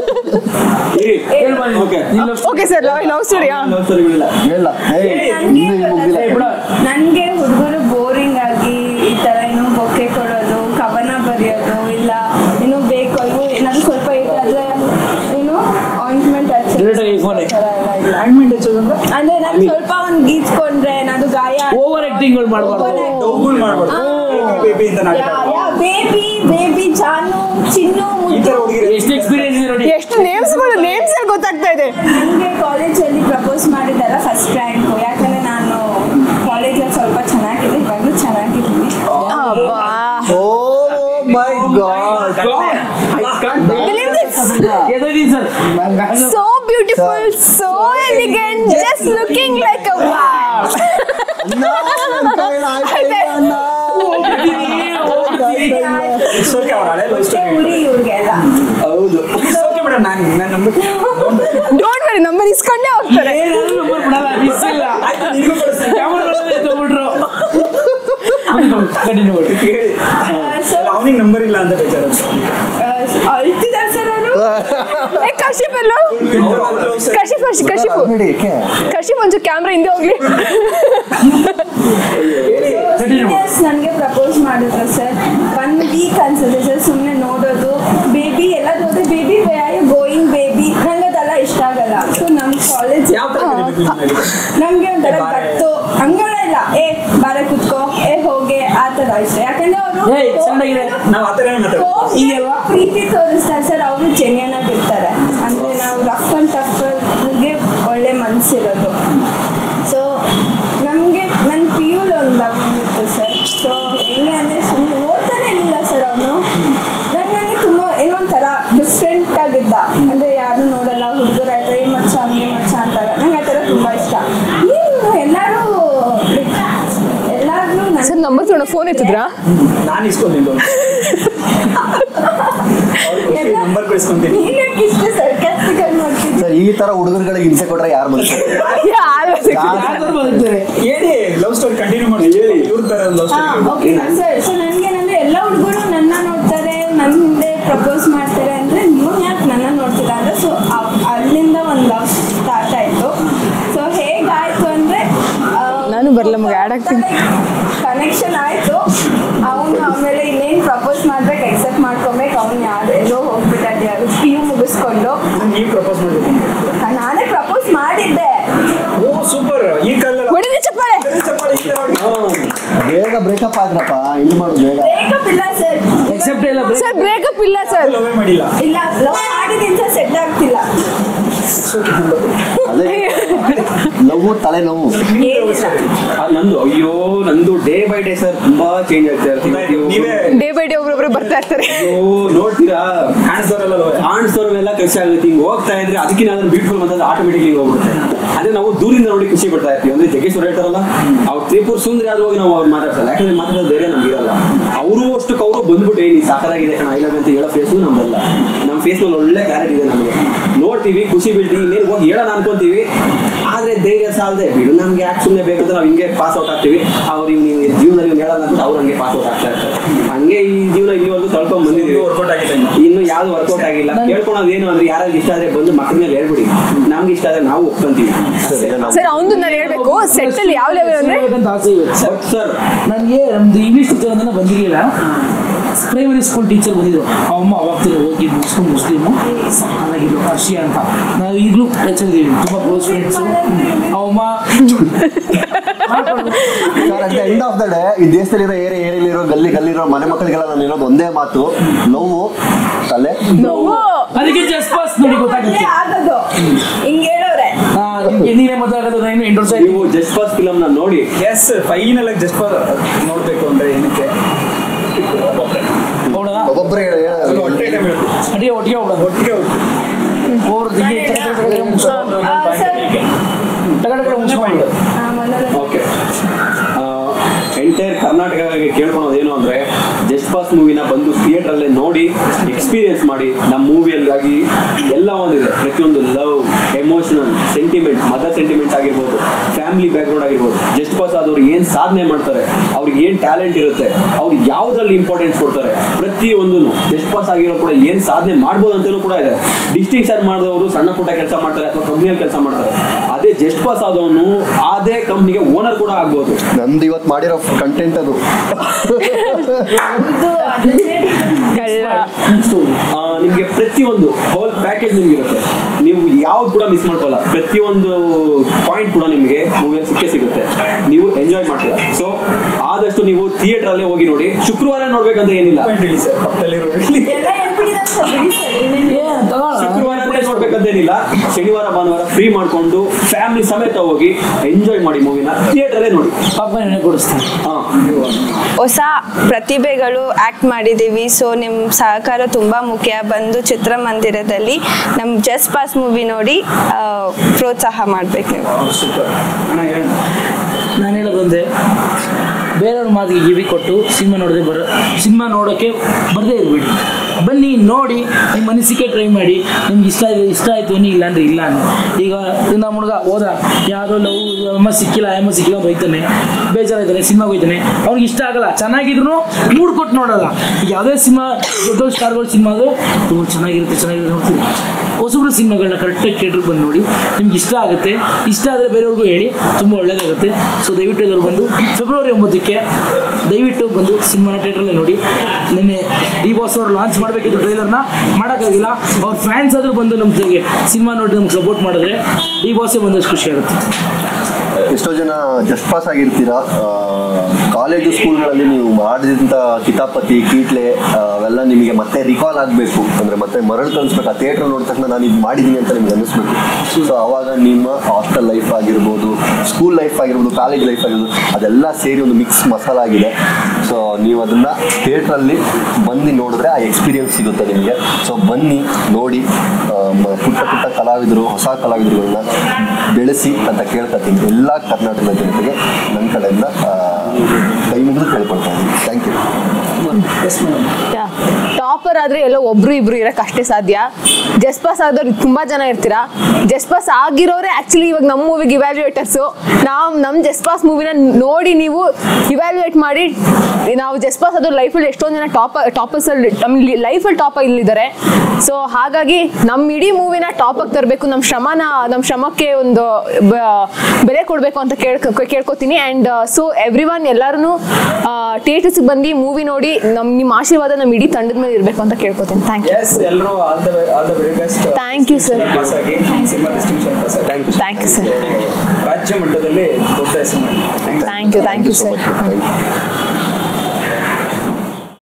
Speaker 4: ಓಕೆ
Speaker 6: ಓಕೆ ಸರ್ ಲವ್ ಸ್ಟೋರಿಯಾ
Speaker 4: ಲವ್ ಸ್ಟೋರಿಗಳಿಲ್ಲ
Speaker 3: ಹೇಳ ಏಯ್ ಇನ್ನೂ ಈ ಮುಗಿಲ್ಲ
Speaker 5: ನನಗೆ ಹುಡುಗರು ಬೋರಿಂಗ್ ಆಗಿ ಈ ತರ ಏನೋ ಬೊಕ್ಕೆ ಕೊಡೋದು ಕವನ ಬರೆಯೋದು ಇಲ್ಲ ಏನೋ ಬೇಕು ಅಯ್ಯೋ ಏನಾದ್ರು ಸ್ವಲ್ಪ ಇದಾದ್ರೆ ಏನೋ ಆಯಿಂಟ್ಮೆಂಟ್
Speaker 2: Direct ಆಗಿ phone.
Speaker 1: ಆಯಿಂಟ್ಮೆಂಟ್ ಹಚ್ಚೋದಂದ್ರೆ
Speaker 5: ಅಂದ್ರೆ ನಾನು ಸ್ವಲ್ಪ ಒಂದ್ ಗೀಚ್ಕೊಂಡ್ರೆ ಏನಾದ್ರು ಗಾಯ
Speaker 2: ಓವರ್ ಆಕ್ಟಿಂಗ್ಗಳು ಮಾಡಬಾರ್ದು
Speaker 1: ಡೌಗುಲ್ ಮಾಡ್ಬಾರ್ದು ಬೇಬಿ ಅಂತ ನಾಟಕ
Speaker 5: ಬೇಬಿ ಬೇಬಿ ಜಾನು ಚಿನ್ನು
Speaker 1: ಈ ತರ
Speaker 5: ಮುದ್ದು
Speaker 1: ಹುಡುಗಿರು
Speaker 2: ಎಷ್ಟು ಎಕ್ಸ್ಪೀರಿಯನ್ಸ್ ಇದೆ ನೋಡಿ
Speaker 6: ಎಷ್ಟು ನೇಮ್ಸ್ಗಳು ನೇಮ್ಸ್ ಗೊತ್ತಾಗ್ತಾ ಇದೆ
Speaker 5: ನನಗೆ ಕಾಲೇಜಲ್ಲಿ ಪ್ರಪೋಸ್ ಮಾಡಿದ್ದಲ್ಲ ಫಸ್ಟ್ ರ್ಯಾಂಕು ಯಾಕಂದ್ರೆ ನಾನು ಕಾಲೇಜಲ್ಲಿ ಸ್ವಲ್ಪ ಚೆನ್ನಾಗಿದೆ ಇವಾಗಲೂ ಚೆನ್ನಾಗಿದ್ದೀನಿ
Speaker 3: ಓ ಮೈ ಗಾಡ್
Speaker 2: ಎದರಿ sir
Speaker 6: so beautiful so elegant just looking like a wow
Speaker 1: ಇಷ್ಟೊತ್ತಿಗೆ ಅವ್ರ ಹಳೆ ಲವ್ ಸ್ಟೋರಿ
Speaker 5: ಉರಿ ಇವ್ರಿಗೆಲ್ಲ
Speaker 1: ಹೌದು ಓಕೆ ಮೇಡಮ್ ನಾನು ನನ್ನ ನಂಬರ್
Speaker 6: ಡೋಂಟ್ ವರಿ ನಂಬರ್ ಇಸ್ಕೊಂಡೇ ಹೋಗ್ತಾರೆ
Speaker 2: ಏನಾದ್ರು ನಂಬರ್ ಬಿಡಲ್ಲ ಮಿಸ್ ಇಲ್ಲ
Speaker 1: ಆಯ್ತು ನಿನಗೂ ಕೊಡಿಸ್ತೀನಿ
Speaker 2: ಕ್ಯಾಮರಾ ತಗೊಂಡ್ಬಿಟ್ರು ಕಂಟಿನ್ಯೂ ಮಾಡಿ
Speaker 1: ಹೇಳಿ ಅವನಿಗೆ ನಂಬರ್ ಇಲ್ಲ ಅಂತ ಬೇಜಾರು
Speaker 5: ಅಳ್ತಿದ್ದಾರೆ ಸರ್ ಅವರು
Speaker 6: ಏ ಕಶಿಪ್ ಎಲ್ಲೋ ಕಶಿಪ್ ಕಶಿಪ್ ಕಶಿಪ್
Speaker 3: ನೋಡಿ ಏಕೆ
Speaker 6: ಕಶಿಪ್ ಒಂಚೂರು ಕ್ಯಾಮ್ರಾ ಹಿಂದೆ ಹೋಗ್ಲಿ
Speaker 5: ನನಗೆ ಪ್ರಪೋಸ್ ಮಾಡಿದ್ರು ಸರ್ ಒನ್ ವೀಕ್ ಅನ್ಸುತ್ತೆ ಸರ್ ಸುಮ್ಮನೆ ನೋಡೋದು ಬೇಬಿ ಎಲ್ಲ ಹೋದ್ರೆ baby where are you going baby ನಂಗೆ ಅದೆಲ್ಲ ಇಷ್ಟ ಆಗಲ್ಲ ಸೊ ನಮ್ಮ ಕಾಲೇಜ್
Speaker 1: ಯಾವ ತರ ಕರಿಬೇಕು ನಿಮ್ಮನ್ನ?
Speaker 5: ನಮ್ಗೆ ಒಂಥರ ಗತ್ತು ಹಂಗೆಲ್ಲ ಇಲ್ಲ ಏ ಬಾರೆ ಕುತ್ಕೋ ಏ ಹೋಗೆ ಆ ಥರ ಇಷ್ಟ ಯಾಕಂದ್ರೆ
Speaker 2: ಏಯ್, ಸಣ್ಣಗಿದೆ.
Speaker 1: ನಾವು ಆ ಥರ ಮಾತಾಡ್ತೀವಿ
Speaker 2: ಈಗೆಲ್ಲ?
Speaker 5: ಪ್ರೀತಿ ತೋರಿಸ್ತಾರೆ ಸರ್ ಅವರು ಜೆನ್ಯನ್ ಆಗಿರ್ತಾರೆ ಅಂದ್ರೆ ನಾವು ರಫ್ ಅಂಡ್ ಟಫ್ಗೆ ಒಳ್ಳೆ ಮನ್ಸಿರೋದು ಸೊ ನಮಗೆ ನನ್ನ ಪಿ ಯುಲ್ ಒಂದು ಲವ್ ಇತ್ತು ಸರ್ ಸೊ ಹೆಂಗೆ ಅಂದರೆ ಸುಮ್ಮನೆ ಓದ್ತಾನೆ ಇರಲಿಲ್ಲ ಸರ್ ಅವನು ನನಗೆ ತುಂಬ ಏನೋ ಒಂಥರ ಡಿಫ್ರೆಂಟ್ ಆಗಿದ್ದ ಅಂದರೆ ಯಾರು ನೋಡಲ್ಲ ಹುಡುಗರು ಆಯ್ತು ಈ ಮಚ್ಚ ಹಂಗೆ ಮಚ್ಚ ಅಂತಾರೆ ನಂಗೆ ಆ ಥರ ತುಂಬ ಇಷ್ಟ ಏನು ಎಲ್ಲರೂ ಎಲ್ಲರೂ
Speaker 6: ಸರ್ ನಂಬರ್ ತಗೊಂಡು ಫೋನ್ ಎತ್ತಿದ್ರಾ
Speaker 1: ನಾನು ಇಸ್ಕೊಂಡಿದ್ದು ನಂಬರ್ ಕಳಿಸ್ಕೊಂತೀನಿ
Speaker 5: ನೀನಕ್ಕೆ ಇಷ್ಟು ಸರ್ಕಾಸ್ಟಿಕ್ ಆಗಿ ಮಾಡ್ತಿದ್ದೆ
Speaker 3: ಸರ್ ಈ ತರ ಹುಡುಗರುಗಳಿಗೆ ಹಿಂಸೆ ಕೊಟ್ರೆ ಯಾರು ಮನುಷ್ಯ
Speaker 6: ಯಾರು
Speaker 2: ಯಾರ್ದಾರು ಬದುಕ್ತಾರೆ
Speaker 1: ಹೇಳಿ ಲವ್ ಸ್ಟೋರಿ ಕಂಟಿನ್ಯೂ ಮಾಡಿ ಹೇಳಿ ಇವ್ರ ತರ ಲವ್
Speaker 5: ಹಾ,
Speaker 1: ಸ್ಟೋರಿ
Speaker 5: okay, ಸರ್ ಸೊ ನನಗೇನಂದ್ರೆ ಎಲ್ಲ ಹುಡುಗರು ನನ್ನ ನೋಡ್ತಾರೆ ನನ್ನ ಹಿಂದೆ ಪ್ರಪೋಸ್ ಮಾಡ್ತಾರೆ ಅಂದ್ರೆ ನೀವು ಯಾಕೆ ನನ್ನ ನೋಡ್ತೀರಾ ಅಂದ್ರೆ ಸೊ ಅಲ್ಲಿಂದ ಒಂದು ಲವ್ ಸ್ಟಾರ್ಟ್ ಆಯ್ತು ಸೊ ಹೇಗಾಯ್ತು ಅಂದ್ರೆ
Speaker 6: ನಾನು ಬರಲ್ಲ ಮಗ ಆಡ್ ಆಗ್ತೀನಿ
Speaker 5: ಕನೆಕ್ಷನ್ ಆಯ್ತು ಅವನು ಆಮೇಲೆ ಇನ್ನೇನು ಪ್ರಪೋಸ್ ಮಾಡ್ಬೇಕು ಎಕ್ಸೆಪ್ಟ್ ಮಾಡ್ಕೊಬೇಕು ಅವ್ನು ಯಾರು ಎಲ್ಲೋ ಹೋಗ್ಬಿಟ್ಟಾರೆ ಯಾರು ಪಿ ಯು ಮುಗಿಸ್ಕೊಂಡು
Speaker 1: ನೀವು ಪ್ರಪೋಸ್ ಮಾಡ್ಬೇಕು
Speaker 5: ನಾನೇ ಪ್ರಪೋಸ್ ಮಾಡಿದ್ದೆ
Speaker 1: ಓ ಸೂಪರ್ ಈ ಕಾಲದಲ್ಲಿ
Speaker 6: ಹೊಡಿದೆ ಚಪ್ಪಾಳೆ
Speaker 1: ಚಪ್ಪಾಳೆ ಈ ತರ ಹೊಡಿ.
Speaker 3: ಬೇಗ ಬ್ರೇಕಪ್ ಆದ್ರಪ್ಪ ಇಲ್ಲಿ ಮಾಡು ಬೇಗ
Speaker 5: ಬ್ರೇಕಪ್ ಇಲ್ಲ ಸರ್
Speaker 2: ಎಕ್ಸೆಪ್ಟ್ ಇಲ್ಲ break-
Speaker 6: ಸರ್ ಬ್ರೇಕಪ್ ಇಲ್ಲ ಸರ್
Speaker 1: ಲವೇ ಮಾಡಿಲ್ಲ
Speaker 5: ಇಲ್ಲ ಲವ್ ಮಾಡಿದಿಂದ ಸೆಟ್ ಆಗ್ತಿಲ್ಲ
Speaker 3: ಅದೇ ನೋವು ತಲೆನೋವು
Speaker 5: ಏನಿಲ್ಲ
Speaker 4: ಆ, ನಂದು ಅಯ್ಯೋ ನಂದು ಡೇ ಬೈ ಡೇ ಸರ್ ತುಂಬಾ ಚೇಂಜ್ ಆಗ್ತಾ ಇರ್ತೀವಿ
Speaker 1: ನೀವೇ
Speaker 6: ಡೇ ಬೈ ಡೇ ಒಬ್ರೊಬ್ರು ಬರ್ತಾ ಇರ್ತಾರೆ
Speaker 4: ಅಯ್ಯೋ ನೋಡ್ತೀರಾ
Speaker 1: ಕಾಣಿಸ್ತಾರಲ್ಲ
Speaker 4: ಕಾಣಿಸೋರ್ವೆಲ್ಲ ಖುಷಿ ಆಗುತ್ತೆ ಹಿಂಗ್ ಹೋಗ್ತಾ ಇದ್ರೆ ಅದಕ್ಕಿಂತ ಅದ್ರ ಬ್ಯೂಟಿಫುಲ್ ಮತ್ತೆ ಆಟೋಮೆಟಿಕ್ಲಿ ಹೋಗ್ಬಿಡುತ್ತೆ ಅಂದ್ರೆ ನಾವು ದೂರಿಂದ ನೋಡಿ ಖುಷಿ ಪಡ್ತಾ ಇರ್ತೀವಿ ಅಂದ್ರೆ ಜಗ್ಗೇಶ್ವರ ಹೇಳ್ತಾರಲ್ಲ ಅವ್ರು ತ್ರಿಪುರ್ ಸುಂದರಿ ಆದ್ರೂ ಹೋಗಿ ನಾವು ಅವ್ರು ಮಾತಾಡ್ಸಲ್ಲ ಯಾಕಂದ್ರೆ ಮಾತಾಡೋದು ಬೇರೆ ನಮ್ಗೆ ಇರಲ್ಲ ಅವರು ಅಷ್ಟಕ್ಕೆ ಅವರು ಬಂದ್ಬಿಟ್ಟು ಏ, ನೀ ಸಾಕಾಗಿದೆ ಕಣ ಇಲ್ಲ ಅಂತ ಹೇಳೋ ಫೇಸು ನಮ್ದಲ್ಲ ನಮ್ಮ ಫೇಸ್ ಮೇಲೆ ಒಳ್ಳೆ ಕ್ಲಾರಿಟಿ ಇದೆ ನಮಗೆ ನೋಡ್ತೀವಿ ಖುಷಿ ಬೀಳ್ತೀವಿ ಇನ್ನೇನು ಹೋಗಿ ಹೇಳೋಣ ಅನ್ಕೊಂತೀವಿ ಆದ್ರೆ ಧೈರ್ಯ ಸಾಲದೆ ಬಿಡು ನಮ್ಗೆ ಯಾಕೆ ಸುಮ್ಮನೆ ಬೇಕಂತ ನಾವು ಹಿಂಗೆ ಪಾಸ್ ಔಟ್ ಆಗ್ತೀವಿ ಅವ್ರು ನೀವು ಜೀವನದಲ್ಲಿ ಇವ್ನು ಹೇಳೋಣ ಅಂತ ಅವ್ರು ಹಂಗೆ ಪಾಸ್ ಔಟ್ ಆಗ್ತಾ ಇರ್ತಾರೆ ಹಂಗೆ ಈ ಜೀವನ ಇಲ್ಲಿವರೆಗೂ ತಳ್ಕೊಂಡ್ ಬಂದಿದ್ದೀವಿ
Speaker 1: ವರ್ಕೌಟ್ ಆಗಿಲ್ಲ ಇನ್ನು.
Speaker 4: ಇನ್ನು ಯಾವ್ದು ವರ್ಕೌಟ್ ಆಗಿಲ್ಲ ಕೇಳ್ಕೊಳೋದು ಏನು ಅಂದ್ರೆ ಯಾರಿಗೆ ಇಷ್ಟ ಆದ್ರೆ ಬಂದು ಮಕ್ಕಳ ಮೇಲೆ ಹೇಳ್ಬಿಡಿ ನಮ್ಗೆ ಇಷ್ಟ ಆದ್ರೆ ನಾವು ಒಪ್ಕೊಂತೀವಿ
Speaker 3: ಸರಿ ನಾವು
Speaker 6: ಸರ್ ಅವನು ನಾನು ಹೇಳ್ಬೇಕು ಸೆಟ್ ಅಲ್ಲಿ ಯಾವ ಲೆವೆಲ್ ಅಂದ್ರೆ
Speaker 2: ಸೇರ್ಬೇಕಂತ ಆಸೆ ಇದೆ
Speaker 4: ಬಟ್ ಸರ್
Speaker 2: ನನಗೆ ನಮ್ದು ಇಂಗ್ಲೀಷ್ ಟೀಚರ್ ಅಂತ ಬಂದಿರಲಿಲ್ಲ ಪ್ರೈಮರಿ ಸ್ಕೂಲ್ ಟೀಚರ್ ಬಂದಿದ್ರು ಅವಮ್ಮ ಅವಾಗ ಹೋಗಿ ಮುಸ್ಲಿಂ ಮುಸ್ಲಿಮು ಸಾಕಾಗಿದ್ದು ಅರ್ಷಿ ಅಂತ ನಾವು ಈಗಲೂ ಟಚ್ ಇದ್ದೀವಿ ತುಂಬ ಕ್ಲೋಸ್ ಫ್ರೆಂಡ್ಸು ಅವಮ್ಮ
Speaker 3: sir at end of the day ಈ ದೇಶದಲ್ಲಿರೋ ಏರಿ ಏರಿಯಲ್ಲಿರೋ ಗಲ್ಲಿ ಗಲ್ಲಿರೋ ಮನೆ ಮಕ್ಕಳಿಗೆಲ್ಲ ನಾನು ಇರೋದು ಒಂದೇ ಮಾತು ನೋವು ತಲೆ
Speaker 6: ನೋವು
Speaker 2: ಅದಕ್ಕೆ ಜಸ್ಟ್ ಪಾಸ್ ನೋಡಿ ಗೊತ್ತಾಗುತ್ತೆ
Speaker 5: ಆಗೋದು ಹಿಂಗ್ ಹೇಳೋರೆ
Speaker 2: ಹಾ, ನಿಮ್ಗೆ ನೀನೇ ಮಾತಾಡೋದು ನಾನು ಎಂಟು ವರ್ಷ
Speaker 4: ನೀವು ಜಸ್ಟ್ ಫಾಸ್ಟ್ ಫಿಲಮ್ ನ ನೋಡಿ
Speaker 1: ಎಸ್ ಫೈನಲ್ ಆಗಿ ಜಸ್ಟ್ ನೋಡ್ಬೇಕು ಅಂದ್ರೆ ಏನಕ್ಕೆ
Speaker 2: ಹೌದಾ
Speaker 3: ಒಬ್ಬೊಬ್ಬರೇ
Speaker 1: ಅದು ಹೊಟ್ಟೆ ಟೈಮ್ ಇರುತ್ತೆ
Speaker 2: ಅಡಿಗೆ ಒಟ್ಟಿಗೆ ಹೋಗೋದು
Speaker 1: ಒಟ್ಟಿಗೆ ಹೋಗ್ತೀವಿ.
Speaker 2: ಅವ್ರ ದಿಗ್ಗೆ ಟಗ ಟಗ ಟಗ ಮುಗ್ಸ್ಕೊಂಡು
Speaker 5: ಆ, ಸರ್
Speaker 2: ಟಗ ಟಗ ಮುಗ್ಸ್ಕೊಂಡು
Speaker 5: ಆ, ಮನೇಲಿ
Speaker 4: ಓಕೆ ಎಂಟೈರ್ ಕರ್ನಾಟಕಗೆ ಕೇಳ್ಕೊಳೋದು ಏನು ಅಂದ್ರೆ ಜಸ್ಟ್ ಪಾಸ್ ಮೂವಿನ ಬಂದು ಥಿಯೇಟರ್ ಅಲ್ಲೇ ನೋಡಿ ಎಕ್ಸ್ಪೀರಿಯನ್ಸ್ ಮಾಡಿ ನಮ್ಮ ಮೂವಿಯಲ್ಲಾಗಿ ಎಲ್ಲ ಒಂದಿದೆ ಪ್ರತಿಯೊಂದು love emotional sentiment mother sentiment ಆಗಿರ್ಬೋದು ಫ್ಯಾಮಿಲಿ ಬ್ಯಾಕ್ಗ್ರೌಂಡ್ ಆಗಿರ್ಬೋದು ಜಸ್ಟ್ ಪಾಸ್ ಆದವ್ರು ಏನ್ ಸಾಧನೆ ಮಾಡ್ತಾರೆ ಅವ್ರಿಗೆ ಏನ್ ಟ್ಯಾಲೆಂಟ್ ಇರುತ್ತೆ ಅವ್ರು ಯಾವ್ದ್ರಲ್ಲಿ ಇಂಪಾರ್ಟೆನ್ಸ್ ಕೊಡ್ತಾರೆ ಪ್ರತಿಯೊಂದು ಜಸ್ಟ್ ಪಾಸ್ ಆಗಿರೋ ಕೂಡ ಏನ್ ಸಾಧನೆ ಮಾಡ್ಬೋದು ಅಂತಲೂ ಕೂಡ ಇದೆ ಡಿಸ್ಟಿಂಕ್ಷನ್ ಮಾಡಿದವರು ಸಣ್ಣ ಪುಟ್ಟ ಕೆಲಸ ಮಾಡ್ತಾರೆ ಅಥವಾ ಕಂಪ್ನಿಯಲ್ಲಿ ಕೆಲಸ ಮಾಡ್ತಾರೆ ಅದೇ ಜಸ್ಟ್ ಪಾಸ್ ಆದವನು ಅದೇ ಕಂಪ್ನಿಗೆ ಓನರ್ ಕೂಡ ಆಗ್ಬೋದು
Speaker 3: ನಮ್ದು ಇವತ್ತು ಮಾಡಿರೋ ಕಂಟೆಂಟ್ ಅದು
Speaker 5: ಇದು ಅದನ್ನೇ
Speaker 6: ಕಳ್ಳ
Speaker 4: ಆ, ನಿಮ್ಗೆ ಪ್ರತಿಯೊಂದು ಹೋಲ್ ಪ್ಯಾಕೇಜ್ ನಿಮ್ಗೆ ಇರುತ್ತೆ ನೀವು ಯಾವ್ದು ಕೂಡ ಮಿಸ್ ಮಾಡ್ಕೊಳ್ಳಲ್ಲ ಪ್ರತಿಯೊಂದು ಪಾಯಿಂಟ್ ಕೂಡ ನಿಮಗೆ ಮೂವಿಯಲ್ಲಿ ಸಿಕ್ಕೇ ಸಿಗುತ್ತೆ ನೀವು ಎಂಜಾಯ್ ಮಾಡ್ತೀರಾ ಸೊ ಆದಷ್ಟು ನೀವು ಥಿಯೇಟರ್ ಅಲ್ಲೇ ಹೋಗಿ ನೋಡಿ ಶುಕ್ರವಾರ ನೋಡ್ಬೇಕಂತ ಏನಿಲ್ಲ
Speaker 1: ಪಾಯಿಂಟ್ ಹೇಳಿ ಸರ್ ಪಕ್ಕದಲ್ಲಿರೋ
Speaker 5: ಎಲ್ಲ ಹೇಳ್ಬಿಟ್ಟಿದ್ದಾರೆ ಸರ್ ಬಿಡಿ ಸರ್ ಇನ್ನೇನು
Speaker 2: ಏ ತಗೊಳ್ಳ
Speaker 4: ಶುಕ್ರವಾರನೇ ನೋಡ್ಬೇಕಂತ ಏನಿಲ್ಲ ಶನಿವಾರ ಭಾನುವಾರ ಫ್ರೀ ಮಾಡ್ಕೊಂಡು ಫ್ಯಾಮಿಲಿ ಸಮೇತ ಹೋಗಿ ಎಂಜಾಯ್ ಮಾಡಿ ಮೂವಿನ ಥಿಯೇಟರ್ ಅಲ್ಲೇ ನೋಡಿ
Speaker 2: ಪಾಪ ನೆನೆ ಕೊಡಿಸ್ತೀನಿ
Speaker 4: ಹಾ
Speaker 5: ಹೊಸ ಪ್ರತಿಭೆಗಳು ಆ್ಯಕ್ಟ್ ಮಾಡಿದ್ದೀವಿ ಸೊ ನಿಮ್ಮ ಸಹಕಾರ ತುಂಬ ಮುಖ್ಯ ಬಂದು ಚಿತ್ರಮಂದಿರದಲ್ಲಿ ನಮ್ಮ ಜಸ್ಟ್ ಪಾಸ್ ಮೂವಿ ನೋಡಿ ಆ, ಪ್ರೋತ್ಸಾಹ ಮಾಡ್ಬೇಕು ನೀವು
Speaker 1: ಸೂಪರ್ ಅಣ್ಣ ಹೇಳೋಣ
Speaker 2: ನಾನು ಹೇಳೋದೊಂದೇ ಬೇರೆಯವ್ರ ಮಾತಿಗೆ ಕಿವಿ ಕೊಟ್ಟು ಸಿನಿಮಾ ನೋಡದೆ ಬರ ಸಿನಿಮಾ ನೋಡೋಕ್ಕೆ ಬರದೇ ಇರಬೇಡಿ ಬನ್ನಿ ನೋಡಿ ನಿಮ್ಮ ಮನಸ್ಸಿಗೆ ಟ್ರೈ ಮಾಡಿ ನಿಮ್ಗೆ ಇಷ್ಟ ಆಯ್ತು ಇಷ್ಟ ಆಯ್ತು ಏನು ಇಲ್ಲ ಅಂದ್ರೆ ಇಲ್ಲ ಅನ್ನಿ ಈಗ ನಮ್ಮ ಹುಡುಗ ಹೋದ ಯಾವುದೋ ಲವ್ ಅಮ್ಮ ಸಿಕ್ಕಿಲ್ಲ ಅಮ್ಮ ಸಿಕ್ಕಿಲ್ಲ ಅಂತ ಹೋಯ್ತಾನೆ ಬೇಜಾರಾಯ್ತಾನೆ ಸಿನಿಮಾಗೆ ಹೋಯ್ತಾನೆ ಅವ್ನಿಗೆ ಇಷ್ಟ ಆಗಲ್ಲ ಚೆನ್ನಾಗಿದ್ರು ಮೂಡ್ ಕೊಟ್ಟು ನೋಡಲ್ಲ ಈಗ ಯಾವುದೇ ಸಿನಿಮಾ ದೊಡ್ಡ ದೊಡ್ಡ ಸ್ಟಾರ್ಗಳ ಸಿನಿಮಾ ಅದು ತುಂಬ ಚೆನ್ನಾಗಿರುತ್ತೆ ಚೆನ್ನಾಗಿರುತ್ತೆ ನೋಡ್ತೀವಿ ಹೊಸಬ್ರು ಸಿನಿಮಾಗಳನ್ನ ಕರೆಕ್ಟಾಗಿ ಥಿಯೇಟ್ರಿಗೆ ಬಂದು ನೋಡಿ ನಿಮ್ಗೆ ಇಷ್ಟ ಆಗುತ್ತೆ ಇಷ್ಟ ಆದರೆ ಬೇರೆಯವ್ರಿಗೂ ಹೇಳಿ ತುಂಬ ಒಳ್ಳೇದಾಗುತ್ತೆ ಸೊ ದಯವಿಟ್ಟು ಎಲ್ಲರೂ ಬಂದು ಫೆಬ್ರವರಿ ಒಂಬತ್ತಕ್ಕೆ ದಯವಿಟ್ಟು ಬಂದು ಸಿನಿಮಾನ ಥಿಯೇಟ್ರಲ್ಲಿ ನೋಡಿ ನಿನ್ನೆ ಡಿ ಬಾಸ್ ಅವರು ಲಾಂಚ್ ಮಾಡಬೇಕಿದ್ದು ಟ್ರೈಲರ್ನ ಮಾಡೋಕ್ಕಾಗಿಲ್ಲ ಅವ್ರ ಫ್ಯಾನ್ಸ್ ಆದರೂ ಬಂದು ನಮ್ಮ ಜೊತೆಗೆ ಸಿನಿಮಾ ನೋಡಿ ನಮ್ಗೆ ಸಪೋರ್ಟ್ ಮಾಡಿದ್ರೆ ಡಿ ಬಾಸೇ ಬಂದಷ್ಟು ಖುಷಿ ಆಗುತ್ತೆ
Speaker 3: ಎಷ್ಟೋ ಜನ ಜಸ್ಟ್ ಪಾಸ್ ಆಗಿರ್ತೀರಾ ಕಾಲೇಜು ಸ್ಕೂಲ್ಗಳಲ್ಲಿ ನೀವು ಮಾಡಿದಂಥ ಕಿತಾಪತಿ ಕೀಟ್ಲೆ ಆ, ಅವೆಲ್ಲ ನಿಮಗೆ ಮತ್ತೆ ರಿಕಾಲ್ ಆಗಬೇಕು ಅಂದರೆ ಮತ್ತೆ ಮರಳು ಕಲಿಸ್ಬೇಕು ಆ ಥಿಯೇಟ್ರ್ ನೋಡಿದ ತಕ್ಷಣ ನಾನು ಇದು ಮಾಡಿದ್ದೀನಿ ಅಂತ ನಿಮ್ಗೆ ಅನ್ನಿಸ್ಬೇಕು ಸೊ ಅವಾಗ ನಿಮ್ಮ ಹಾಸ್ಟೆಲ್ ಲೈಫ್ ಆಗಿರ್ಬೋದು ಸ್ಕೂಲ್ ಲೈಫ್ ಆಗಿರ್ಬೋದು ಕಾಲೇಜ್ ಲೈಫ್ ಆಗಿರ್ಬೋದು ಅದೆಲ್ಲ ಸೇರಿ ಒಂದು ಮಿಕ್ಸ್ ಮಸಾಲ ಆಗಿದೆ ಸೊ ನೀವು ಅದನ್ನು ಥಿಯೇಟ್ರಲ್ಲಿ ಬಂದು ನೋಡಿದ್ರೆ ಆ ಎಕ್ಸ್ಪೀರಿಯನ್ಸ್ ಸಿಗುತ್ತೆ ನಿಮಗೆ ಸೊ ಬನ್ನಿ ನೋಡಿ ಆ, ಮ- ಪುಟ್ಟ ಪುಟ್ಟ ಕಲಾವಿದರು ಹೊಸ ಕಲಾವಿದರುಗಳನ್ನ ಬೆಳೆಸಿ ಅಂತ ಕೇಳ್ಕೊತೀನಿ ಎಲ್ಲ ಕರ್ನಾಟಕದ ಜನತೆಗೆ ನನ್ನ ಕಡೆಯಿಂದ ಆ, ಕೈ ಮುಗಿದು ಕೇಳ್ಕೊಳ್ತಾ ಇದ್ದೀನಿ thank you
Speaker 1: yes madam
Speaker 6: topper ಆದ್ರೆ ಎಲ್ಲೋ ಒಬ್ರು ಇಬ್ರು ಇರಕ್ ಅಷ್ಟೇ ಸಾಧ್ಯ ಜಸ್ಟ್ ಪಾಸ್ ಆದವ್ರು ತುಂಬಾ ಜನ ಇರ್ತೀರಾ ಜಸ್ಟ್ ಪಾಸ್ ಆಗಿರೋರೆ ಆಕ್ಚುಲಿ ಇವಾಗ ನಮ್ಮ ಮೂವಿಗೆ ಇವ್ಯಾಲ್ಯೂಯೇಟರ್ಸು ನಾವು ನಮ್ಮ ಜಸ್ಟ್ ಪಾಸ್ ಮೂವಿನ ನೋಡಿ ನೀವು ಇವ್ಯಾಲ್ಯೂಯೇಟ್ ಮಾಡಿ ನಾವು ಜಸ್ಟ್ ಪಾಸ್ ಆದವ್ರು ಲೈಫಲ್ಲಿ ಎಷ್ಟೊಂದು ಜನ ಟಾಪ್ ಟಾಪರ್ಸ್ ಅಲ್ಲಿ ನಮ್ಮ ಲೈಫಲ್ಲಿ ಟಾಪ್ ಇಲ್ಲಿದ್ದಾರೆ ಸೊ ಹಾಗಾಗಿ ನಮ್ಮ ಇಡೀ ಮೂವಿನ ಟಾಪ್ ಆಗಿ ತರಬೇಕು ನಮ್ಮ ಶ್ರಮನ ನಮ್ಮ ಶ್ರಮಕ್ಕೆ ಒಂದು ಬ- ಬೆಲೆ ಕೊಡಬೇಕು ಅಂತ ಕೇಳ್ಕೊ ಕೇಳ್ಕೊತೀನಿ ಆ್ಯಂಡ್ ಸೊ ಎವ್ರಿ ಒನ್ ಎಲ್ಲರೂ ಥಿಯೇಟರ್ಸ್ಗೆ ಬಂದು ಮೂವಿ ನೋಡಿ ನಮ್ಮ ನಿಮ್ಮ ಆಶೀರ್ವಾದ ನಮ್ಮ ಇಡೀ ತಂಡದ ಮೇಲೆ ಇರಬೇಕು ಅಂತ ಕೇಳ್ಕೊತೀನಿ ಥ್ಯಾಂಕ್ ಯು
Speaker 1: ಎಸ್ ಎಲ್ಲರೂ all the all the very best
Speaker 6: Thank you, sir.
Speaker 1: Pass ಆಗಿ ಸಿನಿಮಾ ಡಿಸ್ಟಿಂಕ್ಷನ್ ಪಾಸ್ ಆಗಿ
Speaker 4: thank you
Speaker 6: thank you sir
Speaker 1: ರಾಜ್ಯ ಮಟ್ಟದಲ್ಲಿ ದೊಡ್ಡ ಹೆಸರು ಮಾಡಿ
Speaker 6: thank you thank you
Speaker 3: so
Speaker 6: sir
Speaker 3: much thank you